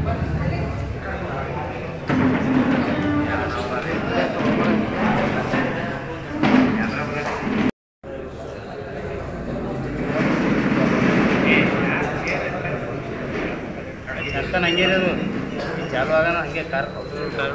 ನಡ್ತಾನೆ ಹಂಗೆ ಇರೋದು ಚಾಲು ಆಗೋಣ ಹಂಗೆ ಕಾರ್ ಕಾರ್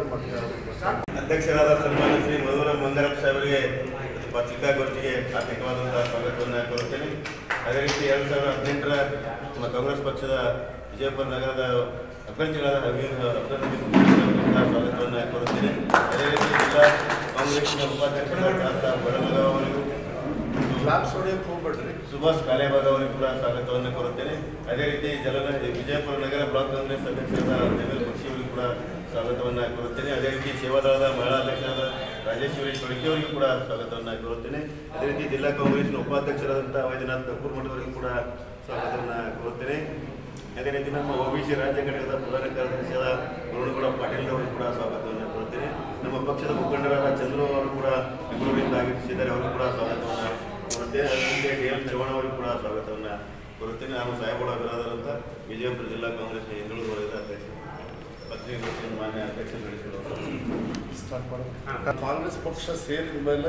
ಅಧ್ಯಕ್ಷರಾದ ಸನ್ಮಾನ್ಯ ಶ್ರೀ ಮಧುರ ಮಂಗರಪ್ಪ ಸಾಹೇಬರಿಗೆ ಮತ್ತು ಪತ್ರಿಕಾಗೋಷ್ಠಿಗೆ ಆರ್ಥಿಕವಾದಂತಹ ಸ್ವಾಗತವನ್ನು ಕೋರುತ್ತೇನೆ ಅದೇ ರೀತಿ ಎರಡು ಸಾವಿರದ ಹದಿನೆಂಟರ ನಮ್ಮ ಕಾಂಗ್ರೆಸ್ ಪಕ್ಷದ ವಿಜಯಪುರ ನಗರದ ಅಭ್ಯರ್ಥಿಗಳಾದ ರವೀಂದ್ರ ಅಭ್ಯರ್ಥಿ ಸ್ವಾಗತವನ್ನು ಕೋರುತ್ತೇನೆ ಅದೇ ರೀತಿ ಜಿಲ್ಲಾ ಕಾಂಗ್ರೆಸ್ನ ಉಪಾಧ್ಯಕ್ಷರಾದ ದಾಸ ಬಡಮಗಾವ್ ಅವರಿಗೂ ಕ್ಲಾಪ್ಸ್ ಹೊಡೆಯಕ್ಕೆ ಹೋಗ್ಬೇಡ್ರಿ ಸುಭಾಷ್ ಕಾಲೇಬಾಗ್ ಅವರಿಗೂ ಕೂಡ ಸ್ವಾಗತವನ್ನು ಕೋರುತ್ತೇನೆ ಅದೇ ರೀತಿ ಜಲನ ವಿಜಯಪುರ ನಗರ ಬ್ಲಾಕ್ ಕಾಂಗ್ರೆಸ್ ಅಧ್ಯಕ್ಷರಾದ ದೇವೇಲ್ ಬಕ್ಷಿ ಅವರಿಗೂ ಕೂಡ ಸ್ವಾಗತವನ್ನು ಕೋರುತ್ತೇನೆ ಅದೇ ರೀತಿ ಸೇವಾದಳದ ಮಹಿಳಾ ಅಧ್ಯಕ್ಷರಾದ ರಾಜೇಶ್ವರಿ ತೊಳಕಿ ಅವರಿಗೂ ಕೂಡ ಸ್ವಾಗತವನ್ನು ಕೋರುತ್ತೇನೆ ಅದೇ ರೀತಿ ಜಿಲ್ಲಾ ಕಾಂಗ್ರೆಸ್ನ ಉಪಾಧ್ಯಕ್ಷರಾದಂಥ ವೈದ್ಯನಾಥ್ ಕಪೂರ್ ಮಠ ಅವರಿಗೂ ಕೂಡ ಸ್ವಾಗತವನ್ನು ಕೋರುತ್ತೇನೆ ಅದೇ ರೀತಿ ನಮ್ಮ ಒಬಿಸಿ ರಾಜ್ಯ ಘಟಕದ ಪ್ರಧಾನ ಕಾರ್ಯದರ್ಶಿಯಾದ ಗುರುಣಗೌಡ ಪಾಟೀಲ್ ಅವರಿಗೂ ಕೂಡ ಸ್ವಾಗತವನ್ನು ಕೋರುತ್ತೇನೆ ನಮ್ಮ ಪಕ್ಷದ ಮುಖಂಡರಾದ ಚಂದ್ರು ಅವರು ಕೂಡ ಬೆಂಗಳೂರಿನಿಂದ ಆಗಮಿಸಿದ್ದಾರೆ ಅವರಿಗೂ ಕೂಡ ಸ್ವಾಗತವನ್ನು ಕೋರುತ್ತೇನೆ ಅದರಂತೆ ಡಿ ಎಲ್ ಚವ್ಹಾಣ್ ಅವರಿಗೂ ಕೂಡ ಸ್ವಾಗತವನ್ನು ಕೋರುತ್ತೇನೆ ನಾನು ಸಾಹೇಬೋಳ ಬಿರಾದರಂತ ವಿಜಯಪುರ ಜಿಲ್ಲಾ ಕಾಂಗ್ರೆಸ್ನ ಹಿಂದುಳಿದ ವಲಯದ ಅಧ್ಯಕ್ಷ ಪತ್ರಿಕಾಗೋಷ್ಠಿಯನ್ನು ಮಾನ್ಯ ಅಧ್ಯಕ್ಷ ನಡೆಸಿದರು ಸ್ಟಾರ್ಟ್ ಮಾಡೋದು ಕಾಂಗ್ರೆಸ್ ಪಕ್ಷ ಸೇರಿದ ಮೇಲೆ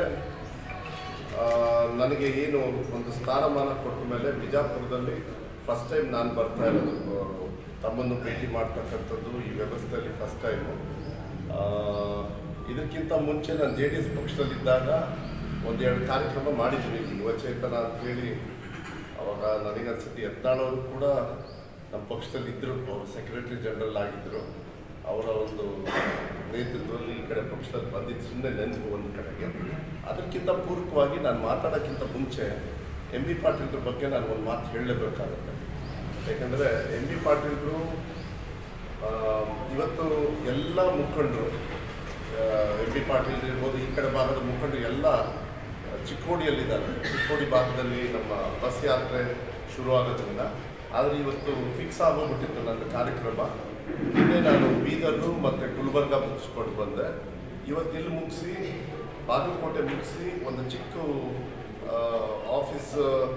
ಆ, ನನಗೆ ಏನು ಒಂದು ಸ್ಥಾನಮಾನ ಕೊಟ್ಟ ಮೇಲೆ ಬಿಜಾಪುರದಲ್ಲಿ ಫಸ್ಟ್ ಟೈಮ್ ನಾನು ಬರ್ತಾ ಇರೋದು ಆ, ತಮ್ಮನ್ನು ಭೇಟಿ ಮಾಡ್ತಕ್ಕಂಥದ್ದು ಈ ವ್ಯವಸ್ಥೆಯಲ್ಲಿ ಫಸ್ಟ್ ಟೈಮು ಇದಕ್ಕಿಂತ ಮುಂಚೆ ನಾನು ಜೆ ಡಿ ಎಸ್ ಪಕ್ಷದಲ್ಲಿದ್ದಾಗ ಒಂದೆರಡು ಕಾರ್ಯಕ್ರಮ ಮಾಡಿದ್ದೀನಿ ಯುವಚೇತನ ಅಂತೇಳಿ ಅವಾಗ ನನಗನ್ಸುತ್ತೆ ಯತ್ನಾಳವರು ಕೂಡ ನಮ್ಮ ಪಕ್ಷದಲ್ಲಿ ಇದ್ದರು ಅವರು ಸೆಕ್ರೆಟರಿ ಜನರಲ್ ಆಗಿದ್ದರು ಅವರ ಒಂದು ನೇತೃತ್ವದಲ್ಲಿ ಈ ಕಡೆ ಪಕ್ಷದಲ್ಲಿ ಬಂದಿದ್ದು ಸುಮ್ಮನೆ ನೆನಪು ಒಂದು ಕಡೆಗೆ ಅದಕ್ಕಿಂತ ಪೂರಕವಾಗಿ ನಾನು ಮಾತಾಡೋಕ್ಕಿಂತ ಮುಂಚೆ ಎಂ ಬಿ ಪಾಟೀಲ್ರ ಬಗ್ಗೆ ನಾನು ಒಂದು ಮಾತು ಹೇಳಲೇಬೇಕಾಗುತ್ತೆ ಯಾಕಂದರೆ ಎಂ ಬಿ ಪಾಟೀಲ್ರು ಆ, ಇವತ್ತು ಎಲ್ಲ ಮುಖಂಡರು ಎಂ ಬಿ ಪಾಟೀಲ್ ಇರ್ಬೋದು ಈ ಕಡೆ ಭಾಗದ ಮುಖಂಡರು ಎಲ್ಲ ಚಿಕ್ಕೋಡಿಯಲ್ಲಿದ್ದಾರೆ ಚಿಕ್ಕೋಡಿ ಭಾಗದಲ್ಲಿ ನಮ್ಮ ಬಸ್ ಯಾತ್ರೆ ಶುರು ಆಗೋದ್ರಿಂದ ಆದರೆ ಇವತ್ತು ಫಿಕ್ಸ್ ಆಗೋಗ್ಬಿಟ್ಟಿತ್ತು ನನ್ನ ಕಾರ್ಯಕ್ರಮ ನಿನ್ನೆ ನಾನು ಬೀದರು ಮತ್ತು ಗುಲ್ಬರ್ಗ ಮುಗಿಸ್ಕೊಂಡು ಬಂದೆ ಇವತ್ತು ಇಲ್ಲಿ ಮುಗಿಸಿ ಬಾಗಲಕೋಟೆ ಮುಗಿಸಿ ಒಂದು ಚಿಕ್ಕ ಆ, ಆಫೀಸ್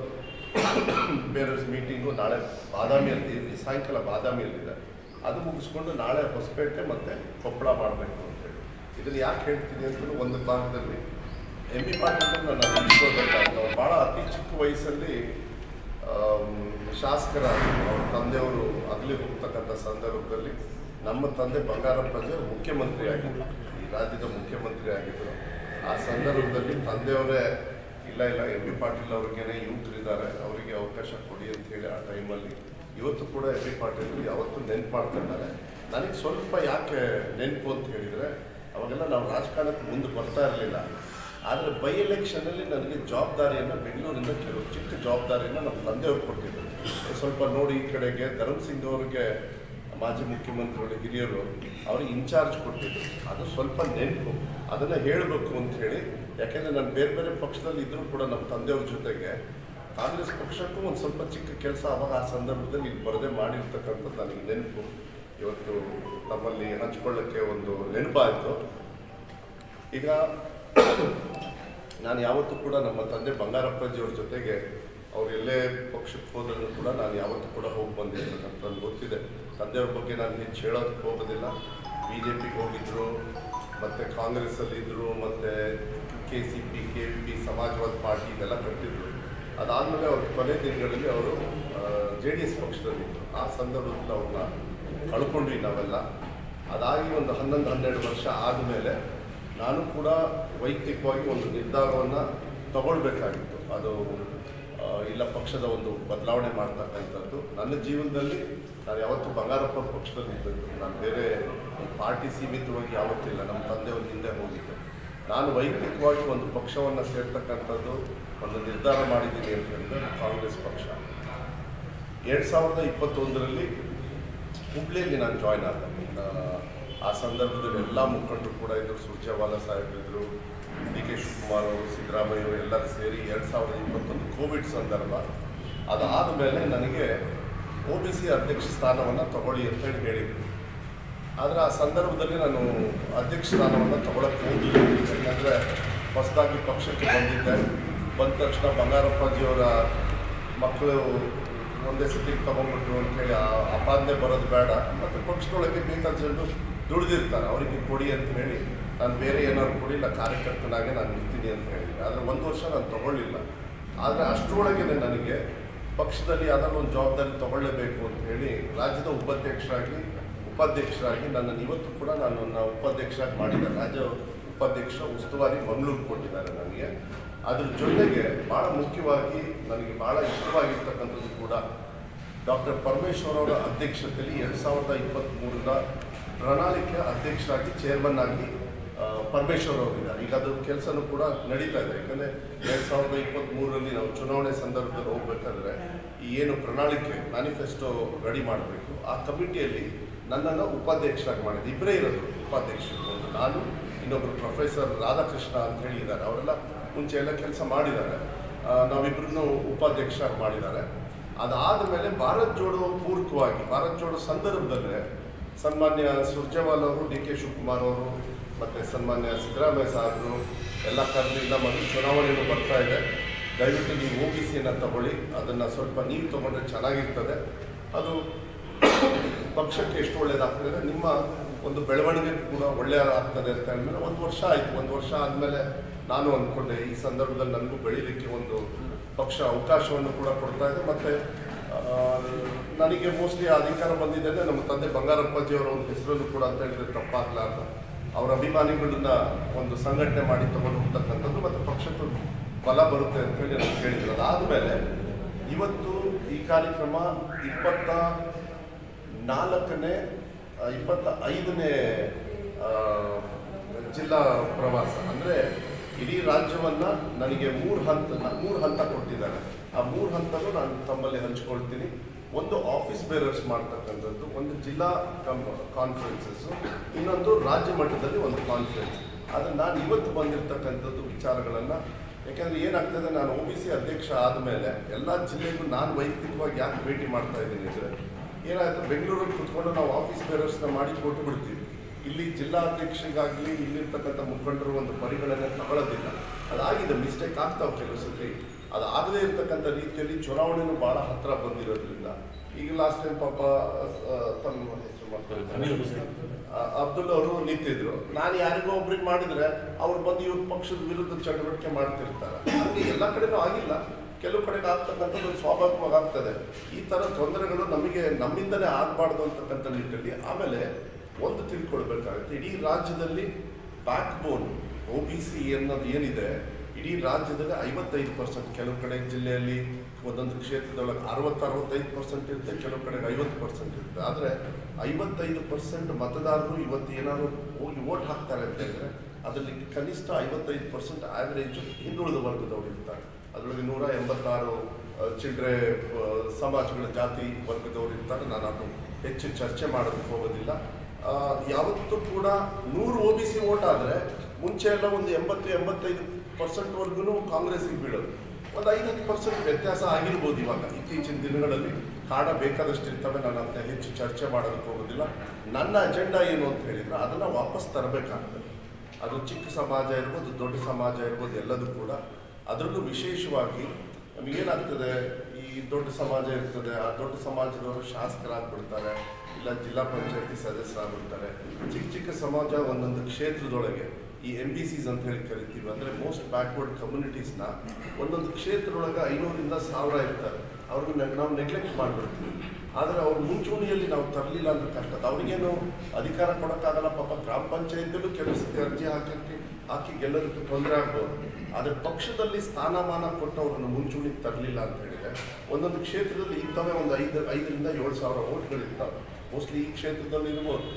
ಬೇರರ್ಸ್ ಮೀಟಿಂಗು ನಾಳೆ ಬಾದಾಮಿಯಲ್ಲಿ ಈ ಸಾಯಂಕಾಲ ಬಾದಾಮಿಯಲ್ಲಿದೆ ಅದು ಮುಗಿಸ್ಕೊಂಡು ನಾಳೆ ಹೊಸಪೇಟೆ ಮತ್ತು ಕೊಪ್ಪಳ ಮಾಡಬೇಕು ಅಂತೇಳಿ ಇದನ್ನು ಯಾಕೆ ಹೇಳ್ತೀನಿ ಅಂತಂದ್ರೆ ಒಂದು ಭಾಗದಲ್ಲಿ ಎಂ ಬಿ ಪಾಟೀಲ್ ನನ್ನ ನೆನೆಸ್ಕೊಳ್ಬೇಕಾಗ್ತದೆ ಅವ್ರು ಭಾಳ ಅತಿ ಚಿಕ್ಕ ವಯಸ್ಸಲ್ಲಿ ಆಮ್, ಶಾಸಕರ ಅವ್ರ ತಂದೆಯವರು ಅಗಲಿ ಹೋಗ್ತಕ್ಕಂಥ ಸಂದರ್ಭದಲ್ಲಿ ನಮ್ಮ ತಂದೆ ಬಂಗಾರಪ್ಪಜಿ ಮುಖ್ಯಮಂತ್ರಿ ಆಗಿದ್ದರು ಈ ರಾಜ್ಯದ ಮುಖ್ಯಮಂತ್ರಿ ಆಗಿದ್ದರು ಆ ಸಂದರ್ಭದಲ್ಲಿ ತಂದೆಯವರೇ ಇಲ್ಲ ಇಲ್ಲ ಎಂ ಬಿ ಪಾಟೀಲ್ ಅವ್ರಿಗೇನೆ ಯುವಕರಿದ್ದಾರೆ ಅವರಿಗೆ ಅವಕಾಶ ಕೊಡಿ ಅಂತ ಹೇಳಿ ಆ ಟೈಮಲ್ಲಿ ಇವತ್ತು ಕೂಡ ಎಂ ಬಿ ಪಾಟೀಲ್ ಯಾವತ್ತೂ ನೆನ್ಪು ಮಾಡ್ತಿದ್ದಾರೆ ನನಗೆ ಸ್ವಲ್ಪ ಯಾಕೆ ನೆನಪು ಅಂತ ಹೇಳಿದರೆ ಅವಾಗೆಲ್ಲ ನಾವು ರಾಜಕಾರಣಕ್ಕೆ ಮುಂದೆ ಬರ್ತಾ ಇರಲಿಲ್ಲ ಆದರೆ ಬೈ ಎಲೆಕ್ಷನಲ್ಲಿ ನನಗೆ ಜವಾಬ್ದಾರಿಯನ್ನು ಬೆಂಗಳೂರಿಂದ ಕೆಲವು ಚಿಕ್ಕ ಜವಾಬ್ದಾರಿಯನ್ನು ನಮ್ಮ ತಂದೆಯವರು ಕೊಟ್ಟಿದ್ದರು ಸ್ವಲ್ಪ ನೋಡಿ ಈ ಕಡೆಗೆ ಧರ್ಮ್ ಸಿಂಗ್ ಅವರಿಗೆ ಮಾಜಿ ಮುಖ್ಯಮಂತ್ರಿಗಳು ಹಿರಿಯರು ಅವ್ರಿಗೆ ಇನ್ಚಾರ್ಜ್ ಕೊಟ್ಟಿದ್ರು ಅದು ಸ್ವಲ್ಪ ನೆನಪು ಅದನ್ನು ಹೇಳಬೇಕು ಅಂತ ಹೇಳಿ ಯಾಕೆಂದರೆ ನಾನು ಬೇರೆ ಬೇರೆ ಪಕ್ಷದಲ್ಲಿ ಇದ್ದರೂ ಕೂಡ ನಮ್ಮ ತಂದೆಯವ್ರ ಜೊತೆಗೆ ಕಾಂಗ್ರೆಸ್ ಪಕ್ಷಕ್ಕೂ ಒಂದು ಸ್ವಲ್ಪ ಚಿಕ್ಕ ಕೆಲಸ ಅವಾಗ ಆ ಸಂದರ್ಭದಲ್ಲಿ ಇಲ್ಲಿ ಬರದೆ ಮಾಡಿರ್ತಕ್ಕಂಥದ್ದು ನನಗೆ ನೆನಪು ಇವತ್ತು ತಮ್ಮಲ್ಲಿ ಹಂಚ್ಕೊಳ್ಳೋಕ್ಕೆ ಒಂದು ನೆನಪಾಯಿತು ಈಗ ನಾನು ಯಾವತ್ತೂ ಕೂಡ ನಮ್ಮ ತಂದೆ ಬಂಗಾರಪ್ಪಾಜಿಯವ್ರ ಜೊತೆಗೆ ಅವ್ರು ಎಲ್ಲೇ ಪಕ್ಷಕ್ಕೆ ಹೋದ್ರೂ ಕೂಡ ನಾನು ಯಾವತ್ತೂ ಕೂಡ ಹೋಗಿ ಬಂದಿರ್ತಕ್ಕಂಥ ನನಗೆ ಗೊತ್ತಿದೆ ತಂದೆಯವ್ರ ಬಗ್ಗೆ ನಾನು ಹೆಚ್ಚು ಹೇಳೋದಕ್ಕೆ ಹೋಗೋದಿಲ್ಲ ಬಿ ಜೆ ಪಿಗೆ ಹೋಗಿದ್ರು ಮತ್ತು ಕಾಂಗ್ರೆಸ್ಸಲ್ಲಿದ್ದರು ಮತ್ತು K C P K P ಸಮಾಜವಾದ ಪಾರ್ಟಿ ಇದೆಲ್ಲ ಕಟ್ಟಿದ್ರು ಅದಾದಮೇಲೆ ಅವ್ರ ಕೊನೆ ದಿನಗಳಲ್ಲಿ ಅವರು ಜೆ ಡಿ ಎಸ್ ಪಕ್ಷದಲ್ಲಿದ್ದರು ಆ ಸಂದರ್ಭದಲ್ಲಿ ಅವ್ರನ್ನ ಕಳ್ಕೊಂಡ್ವಿ ನಾವೆಲ್ಲ ಅದಾಗಿ ಒಂದು ಹನ್ನೊಂದು ಹನ್ನೆರಡು ವರ್ಷ ಆದಮೇಲೆ ನಾನು ಕೂಡ ವೈಯಕ್ತಿಕವಾಗಿ ಒಂದು ನಿರ್ಧಾರವನ್ನು ತಗೊಳ್ಬೇಕಾಗಿತ್ತು ಅದು ಆ, ಇಲ್ಲ ಪಕ್ಷದ ಒಂದು ಬದಲಾವಣೆ ಮಾಡ್ತಕ್ಕಂಥದ್ದು ನನ್ನ ಜೀವನದಲ್ಲಿ ನಾನು ಯಾವತ್ತೂ ಬಂಗಾರಪ್ಪ ಪಕ್ಷದಲ್ಲಿ ಇದ್ದದ್ದು ನಾನು ಬೇರೆ ಪಾರ್ಟಿ ಸೀಮಿತವಾಗಿ ಯಾವತ್ತಿಲ್ಲ ನಮ್ಮ ತಂದೆಯವ್ರ ಹಿಂದೆ ಹೋಗಿದ್ದೆ ನಾನು ವೈಯಕ್ತಿಕವಾಗಿ ಒಂದು ಪಕ್ಷವನ್ನು ಸೇರ್ತಕ್ಕಂಥದ್ದು ಒಂದು ನಿರ್ಧಾರ ಮಾಡಿದ್ದೀನಿ ಅಂತ ಹೇಳಿದ್ರೆ ಕಾಂಗ್ರೆಸ್ ಪಕ್ಷ ಎರಡು ಸಾವಿರದ ಇಪ್ಪತ್ತೊಂದರಲ್ಲಿ ಹುಬ್ಳಿಯಲ್ಲಿ ನಾನು ಜಾಯ್ನ್ ಆದ ಆ, ಆ ಸಂದರ್ಭದಲ್ಲಿ ಎಲ್ಲ ಮುಖಂಡರು ಕೂಡ ಇದ್ದರು ಸುರ್ಜೇವಾಲಾ ಸಾಹೇಬರಿದ್ದರು ಡಿ ಕೆ ಶಿವಕುಮಾರ್ ಅವರು ಸಿದ್ದರಾಮಯ್ಯ ಅವರು ಎಲ್ಲರೂ ಸೇರಿ ಎರಡು ಸಾವಿರದ ಇಪ್ಪತ್ತೊಂದು ಕೋವಿಡ್ ಸಂದರ್ಭ ಅದಾದ ಮೇಲೆ ನನಗೆ ಒ ಬಿ ಸಿ ಅಧ್ಯಕ್ಷ ಸ್ಥಾನವನ್ನು ತಗೊಳ್ಳಿ ಅಂತೇಳಿ ಹೇಳಿದರು ಆದರೆ ಆ ಸಂದರ್ಭದಲ್ಲಿ ನಾನು ಅಧ್ಯಕ್ಷ ಸ್ಥಾನವನ್ನು ತಗೊಳಕ್ಕೆ ಹೋಗಿಲ್ಲ ಯಾಕಂದರೆ ಹೊಸದಾಗಿ ಪಕ್ಷಕ್ಕೆ ಬಂದಿದ್ದೆ ಬಂದ ತಕ್ಷಣ ಬಂಗಾರಪ್ಪಾಜಿಯವರ ಮಕ್ಕಳು ಒಂದೇ ಸತಿಗೆ ತಗೊಂಡ್ಬಿಟ್ರು ಅಂತೇಳಿ ಆ ಆಪಾದನೆ ಬರೋದು ಬೇಡ ಮತ್ತು ಪಕ್ಷದೊಳಗೆ ಬೇಕಾದ ಜನರು ದುಡಿದಿರ್ತಾರೆ ಅವರಿಗೆ ಕೊಡಿ ಅಂತ ಹೇಳಿ ನಾನು ಬೇರೆ ಏನಾದ್ರು ಕೊಡಿ ಇಲ್ಲ ಕಾರ್ಯಕರ್ತನಾಗೆ ನಾನು ಇರ್ತೀನಿ ಅಂತ ಹೇಳಿದ್ದೆ ಆದರೆ ಒಂದು ವರ್ಷ ನಾನು ತಗೊಳ್ಳಿಲ್ಲ ಆದರೆ ಅಷ್ಟರೊಳಗೆ ನನಗೆ ಪಕ್ಷದಲ್ಲಿ ಯಾವ್ದಾದ್ರು ಒಂದು ಜವಾಬ್ದಾರಿ ತಗೊಳ್ಳೇಬೇಕು ಅಂತ ಹೇಳಿ ರಾಜ್ಯದ ಉಪಾಧ್ಯಕ್ಷರಾಗಿ ಉಪಾಧ್ಯಕ್ಷರಾಗಿ ನನ್ನನ್ನು ಇವತ್ತು ಕೂಡ ನಾನು ನನ್ನ ಉಪಾಧ್ಯಕ್ಷರಾಗಿ ಮಾಡಿದ್ದಾರೆ ರಾಜ್ಯ ಉಪಾಧ್ಯಕ್ಷ ಉಸ್ತುವಾರಿ ಮಂಗಳೂರು ಕೊಟ್ಟಿದ್ದಾರೆ ನನಗೆ ಅದ್ರ ಜೊತೆಗೆ ಭಾಳ ಮುಖ್ಯವಾಗಿ ನನಗೆ ಭಾಳ ಇಷ್ಟವಾಗಿರ್ತಕ್ಕಂಥದ್ದು ಕೂಡ ಡಾಕ್ಟರ್ ಪರಮೇಶ್ವರ್ ಅವರ ಅಧ್ಯಕ್ಷತೆಯಲ್ಲಿ ಎರಡು ಸಾವಿರದ ಇಪ್ಪತ್ತ್ಮೂರರ ಪ್ರಣಾಳಿಕೆ ಅಧ್ಯಕ್ಷರಾಗಿ ಚೇರ್ಮನ್ ಆಗಿ ಆ, ಪರಮೇಶ್ವರ್ ಅವರಿದ್ದಾರೆ ಈಗ ಅದು ಕೆಲಸನೂ ಕೂಡ ನಡೀತಾ ಇದೆ ಯಾಕಂದರೆ ಎರಡು ಸಾವಿರದ ಇಪ್ಪತ್ತ್ಮೂರರಲ್ಲಿ ನಾವು ಚುನಾವಣೆ ಸಂದರ್ಭದಲ್ಲಿ ಹೋಗ್ಬೇಕಾದ್ರೆ ಈ ಏನು ಪ್ರಣಾಳಿಕೆ ಮ್ಯಾನಿಫೆಸ್ಟೋ ರೆಡಿ ಮಾಡಬೇಕು ಆ ಕಮಿಟಿಯಲ್ಲಿ ನನ್ನನ್ನು ಉಪಾಧ್ಯಕ್ಷರಾಗಿ ಮಾಡಿದೆ ಇಬ್ಬರೇ ಇರೋದು ಉಪಾಧ್ಯಕ್ಷರು ಒಂದು ನಾನು ಇನ್ನೊಬ್ಬರು ಪ್ರೊಫೆಸರ್ ರಾಧಾಕೃಷ್ಣ ಅಂತ ಹೇಳಿದ್ದಾರೆ ಅವರೆಲ್ಲ ಮುಂಚೆ ಎಲ್ಲ ಕೆಲಸ ಮಾಡಿದ್ದಾರೆ ಆ, ನಾವಿಬ್ರನ್ನೂ ಉಪಾಧ್ಯಕ್ಷರಾಗಿ ಮಾಡಿದ್ದಾರೆ ಅದಾದ ಮೇಲೆ ಭಾರತ್ ಜೋಡೋ ಪೂರಕವಾಗಿ ಭಾರತ್ ಜೋಡೋ ಸಂದರ್ಭದಲ್ಲೇ ಸನ್ಮಾನ್ಯ ಸುರ್ಜೇವಾಲ್ ಅವರು ಡಿ ಕೆ ಶಿವಕುಮಾರ್ ಅವರು ಮತ್ತು ಸನ್ಮಾನ್ಯ ಸಿದ್ದರಾಮಯ್ಯ ಸಾಹೇಬರು ಎಲ್ಲ ಕರೆದಿಂದ ಮತ್ತು ಚುನಾವಣೆಯೂ ಬರ್ತಾ ಇದೆ ದಯವಿಟ್ಟು ನೀವು ಒ ಬಿ ಸಿಯನ್ನು ತಗೊಳ್ಳಿ ಅದನ್ನು ಸ್ವಲ್ಪ ನೀವು ತಗೊಂಡ್ರೆ ಚೆನ್ನಾಗಿರ್ತದೆ ಅದು ಪಕ್ಷಕ್ಕೆ ಎಷ್ಟು ಒಳ್ಳೇದಾಗ್ತದೆ ನಿಮ್ಮ ಒಂದು ಬೆಳವಣಿಗೆ ಕೂಡ ಒಳ್ಳೆಯದಾಗ್ತದೆ ಅಂತ ಅಂದಮೇಲೆ ಒಂದು ವರ್ಷ ಆಯಿತು ಒಂದು ವರ್ಷ ಆದಮೇಲೆ ನಾನು ಅಂದ್ಕೊಂಡೆ ಈ ಸಂದರ್ಭದಲ್ಲಿ ನನಗೂ ಬೆಳೀಲಿಕ್ಕೆ ಒಂದು ಪಕ್ಷ ಅವಕಾಶವನ್ನು ಕೂಡ ಕೊಡ್ತಾ ಇದೆ ಮತ್ತು ನನಗೆ ಮೋಸ್ಟ್ಲಿ ಅಧಿಕಾರ ಬಂದಿದ್ದೇನೆ ನಮ್ಮ ತಂದೆ ಬಂಗಾರಪ್ಪಾಜಿಯವರ ಒಂದು ಹೆಸರನ್ನು ಕೂಡ ಅಂತ ಹೇಳಿದ್ರೆ ತಪ್ಪಾಗಲಾರ್ದು ಅವರ ಅಭಿಮಾನಿಗಳನ್ನ ಒಂದು ಸಂಘಟನೆ ಮಾಡಿ ತಗೊಂಡು ಹೋಗ್ತಕ್ಕಂಥದ್ದು ಮತ್ತು ಪಕ್ಷಕ್ಕೆ ಬಲ ಬರುತ್ತೆ ಅಂತೇಳಿ ನಾನು ಕೇಳಿದ್ರು ಅದಾದಮೇಲೆ ಇವತ್ತು ಈ ಕಾರ್ಯಕ್ರಮ ಇಪ್ಪತ್ತ ನಾಲ್ಕನೇ ಆ, ಇಪ್ಪತ್ತ ಐದನೇ ಆ, ಜಿಲ್ಲಾ ಪ್ರವಾಸ ಅಂದರೆ ಇಡೀ ರಾಜ್ಯವನ್ನು ನನಗೆ ಮೂರು ಹಂತ ಮೂರು ಹಂತ ಕೊಟ್ಟಿದ್ದಾರೆ ಆ ಮೂರು ಹಂತನೂ ನಾನು ತಮ್ಮಲ್ಲಿ ಹಂಚ್ಕೊಳ್ತೀನಿ ಒಂದು ಆಫೀಸ್ ಬೇರರ್ಸ್ ಮಾಡ್ತಕ್ಕಂಥದ್ದು ಒಂದು ಜಿಲ್ಲಾ ಕಂ ಕಾನ್ಫರೆನ್ಸಸ್ಸು ಇನ್ನೊಂದು ರಾಜ್ಯ ಮಟ್ಟದಲ್ಲಿ ಒಂದು ಕಾನ್ಫರೆನ್ಸ್ ಆದರೆ ನಾನು ಇವತ್ತು ಬಂದಿರತಕ್ಕಂಥದ್ದು ವಿಚಾರಗಳನ್ನು ಯಾಕೆಂದರೆ ಏನಾಗ್ತದೆ ನಾನು ಒ ಬಿ ಸಿ ಅಧ್ಯಕ್ಷ ಆದಮೇಲೆ ಎಲ್ಲ ಜಿಲ್ಲೆಗೂ ನಾನು ವೈಯಕ್ತಿಕವಾಗಿ ಯಾಕೆ ಭೇಟಿ ಮಾಡ್ತಾ ಇದ್ದೀನಿ ಅಂದರೆ ಏನಾಯಿತು ಬೆಂಗಳೂರಲ್ಲಿ ಕುತ್ಕೊಂಡು ನಾವು ಆಫೀಸ್ ಬೇರರ್ಸ್ನ ಮಾಡಿ ಕೊಟ್ಟು ಬಿಡ್ತೀವಿ ಇಲ್ಲಿ ಜಿಲ್ಲಾಧ್ಯಕ್ಷರಿಗಾಗಲಿ ಇಲ್ಲಿರ್ತಕ್ಕಂಥ ಮುಖಂಡರು ಒಂದು ಪರಿಗಣನೆ ತಗೊಳ್ಳೋದಿಲ್ಲ ಅದಾಗಿದೆ ಮಿಸ್ಟೇಕ್ ಆಗ್ತಾವೆ ಕೆಲವು ಸತಿ ಅದಾಗದೇ ಇರ್ತಕ್ಕಂಥ ರೀತಿಯಲ್ಲಿ ಚುನಾವಣೆನೂ ಭಾಳ ಹತ್ತಿರ ಬಂದಿರೋದ್ರಿಂದ ಈಗ ಲಾಸ್ಟ್ ಟೈಮ್ ಪಾಪ ಆ, ತಮ್ಮ ಹೆಸರು ಮಾಡ್ತಾರೆ ಅಬ್ದುಲ್ ಅವರು ನಿಂತಿದ್ರು ನಾನು ಯಾರಿಗೋ ಒಬ್ರಿಗೆ ಮಾಡಿದ್ರೆ ಅವ್ರು ಬಂದು ಇವ್ರ ಪಕ್ಷದ ವಿರುದ್ಧ ಚಟುವಟಿಕೆ ಮಾಡ್ತಿರ್ತಾರೆ ಹಂಗೆ ಎಲ್ಲ ಕಡೆನೂ ಆಗಿಲ್ಲ ಕೆಲವು ಕಡೆಗೆ ಆಗ್ತಕ್ಕಂಥದ್ದು ಸ್ವಾಭಾವಿಕವಾಗಿ ಆಗ್ತದೆ ಈ ಥರ ತೊಂದರೆಗಳು ನಮಗೆ ನಮ್ಮಿಂದಲೇ ಆಗಬಾರ್ದು ಅಂತಕ್ಕಂಥ ನಿಟ್ಟಿನಲ್ಲಿ ಆಮೇಲೆ ಒಂದು ತಿಳ್ಕೊಳ್ಬೇಕಾಗುತ್ತೆ ಇಡೀ ರಾಜ್ಯದಲ್ಲಿ back bone O B C ಅನ್ನೋದು ಏನಿದೆ ಇಡೀ ರಾಜ್ಯದಲ್ಲಿ ಐವತ್ತೈದು ಪರ್ಸೆಂಟ್ ಕೆಲವು ಕಡೆ ಜಿಲ್ಲೆಯಲ್ಲಿ ಒಂದೊಂದು ಕ್ಷೇತ್ರದೊಳಗೆ ಅರವತ್ತು ಅರವತ್ತೈದು ಪರ್ಸೆಂಟ್ ಇರುತ್ತೆ ಕೆಲವು ಕಡೆಗೆ ಐವತ್ತು ಪರ್ಸೆಂಟ್ ಇರುತ್ತೆ ಆದರೆ ಐವತ್ತೈದು ಪರ್ಸೆಂಟ್ ಮತದಾರರು ಇವತ್ತು ಏನಾದ್ರು ಹೋಗಿ ವೋಟ್ ಹಾಕ್ತಾರೆ ಅಂತ ಹೇಳಿದ್ರೆ ಅದರಲ್ಲಿ ಕನಿಷ್ಠ ಐವತ್ತೈದು ಪರ್ಸೆಂಟ್ ಆ್ಯಾವ್ರೇಜು ಹಿಂದುಳಿದ ವರ್ಗದವರು ಇರ್ತಾರೆ ಅದರೊಳಗೆ ನೂರ ಎಂಬತ್ತಾರು ಆ, ಚಿಲ್ಡ್ರೆ ಆ, ಸಮಾಜಗಳ ಜಾತಿ ವರ್ಗದವರು ಇರ್ತಾರೆ ನಾನು ಅದು ಹೆಚ್ಚು ಚರ್ಚೆ ಮಾಡೋದಕ್ಕೆ ಹೋಗೋದಿಲ್ಲ ಆ, ಯಾವತ್ತೂ ಕೂಡ ನೂರು ಒ ಬಿ ಸಿ ವೋಟ್ ಆದರೆ ಮುಂಚೆ ಎಲ್ಲ ಒಂದು ಎಂಬತ್ತು ಎಂಬತ್ತೈದು ಪರ್ಸೆಂಟ್ವರೆಗೂ ಕಾಂಗ್ರೆಸ್ಸಿಗೆ ಬೀಳೋದು ಒಂದು ಐದು ಹತ್ತು ಪರ್ಸೆಂಟ್ ವ್ಯತ್ಯಾಸ ಆಗಿರ್ಬೋದು ಇವಾಗ ಇತ್ತೀಚಿನ ದಿನಗಳಲ್ಲಿ ಕಾರಣ ಬೇಕಾದಷ್ಟು ಇರ್ತವೆ ನಾನು ಅಂತ ಹೆಚ್ಚು ಚರ್ಚೆ ಮಾಡೋದಕ್ಕೆ ಹೋಗೋದಿಲ್ಲ ನನ್ನ ಅಜೆಂಡಾ ಏನು ಅಂತ ಹೇಳಿದ್ರೆ ಅದನ್ನು ವಾಪಸ್ ತರಬೇಕಾಗ್ತದೆ ಅದು ಚಿಕ್ಕ ಸಮಾಜ ಇರ್ಬೋದು ದೊಡ್ಡ ಸಮಾಜ ಇರ್ಬೋದು ಎಲ್ಲದೂ ಕೂಡ ಅದರಲ್ಲೂ ವಿಶೇಷವಾಗಿ ನಮಗೇನಾಗ್ತದೆ ಈ ದೊಡ್ಡ ಸಮಾಜ ಇರ್ತದೆ ಆ ದೊಡ್ಡ ಸಮಾಜದವರು ಶಾಸಕರಾಗ್ಬಿಡ್ತಾರೆ ಇಲ್ಲ ಜಿಲ್ಲಾ ಪಂಚಾಯತಿ ಸದಸ್ಯರಾಗ್ಬಿಡ್ತಾರೆ ಚಿಕ್ಕ ಚಿಕ್ಕ ಸಮಾಜ ಒಂದೊಂದು ಕ್ಷೇತ್ರದೊಳಗೆ ಈ ಎಮ್ ಬಿ ಸಿಸ್ ಅಂತ ಹೇಳಿ ಕರಿತೀವಿ ಅಂದರೆ ಮೋಸ್ಟ್ ಬ್ಯಾಕ್ವರ್ಡ್ ಕಮ್ಯುನಿಟೀಸ್ನ ಒಂದೊಂದು ಕ್ಷೇತ್ರದೊಳಗೆ ಐನೂರಿಂದ ಸಾವಿರ ಇರ್ತಾರೆ ಅವ್ರನ್ನ ನಾವು ನೆಗ್ಲೆಕ್ಟ್ ಮಾಡಿಬಿಡ್ತೀವಿ ಆದರೆ ಅವ್ರ ಮುಂಚೂಣಿಯಲ್ಲಿ ನಾವು ತರಲಿಲ್ಲ ಅಂದ್ರೆ ಕಷ್ಟ ಅವ್ರಿಗೇನು ಅಧಿಕಾರ ಕೊಡೋಕ್ಕಾಗಲ್ಲ ಪಾಪ ಗ್ರಾಮ ಪಂಚಾಯತಿಯಲ್ಲೂ ಕೆಲವು ಸತಿ ಅರ್ಜಿ ಹಾಕಕ್ಕೆ ಹಾಕಿ ಗೆಲ್ಲೋದಕ್ಕೆ ತೊಂದರೆ ಆಗ್ಬೋದು ಆದರೆ ಪಕ್ಷದಲ್ಲಿ ಸ್ಥಾನಮಾನ ಕೊಟ್ಟು ಅವರನ್ನು ಮುಂಚೂಣಿಗೆ ತರಲಿಲ್ಲ ಅಂತ ಹೇಳಿದ್ರೆ ಒಂದೊಂದು ಕ್ಷೇತ್ರದಲ್ಲಿ ಇಂಥವೇ ಒಂದು ಐದು ಐದರಿಂದ ಏಳು ಸಾವಿರ ಓಟ್ಗಳಿರ್ತಾವೆ ಮೋಸ್ಟ್ಲಿ ಈ ಕ್ಷೇತ್ರದಲ್ಲಿ ಇರ್ಬೋದು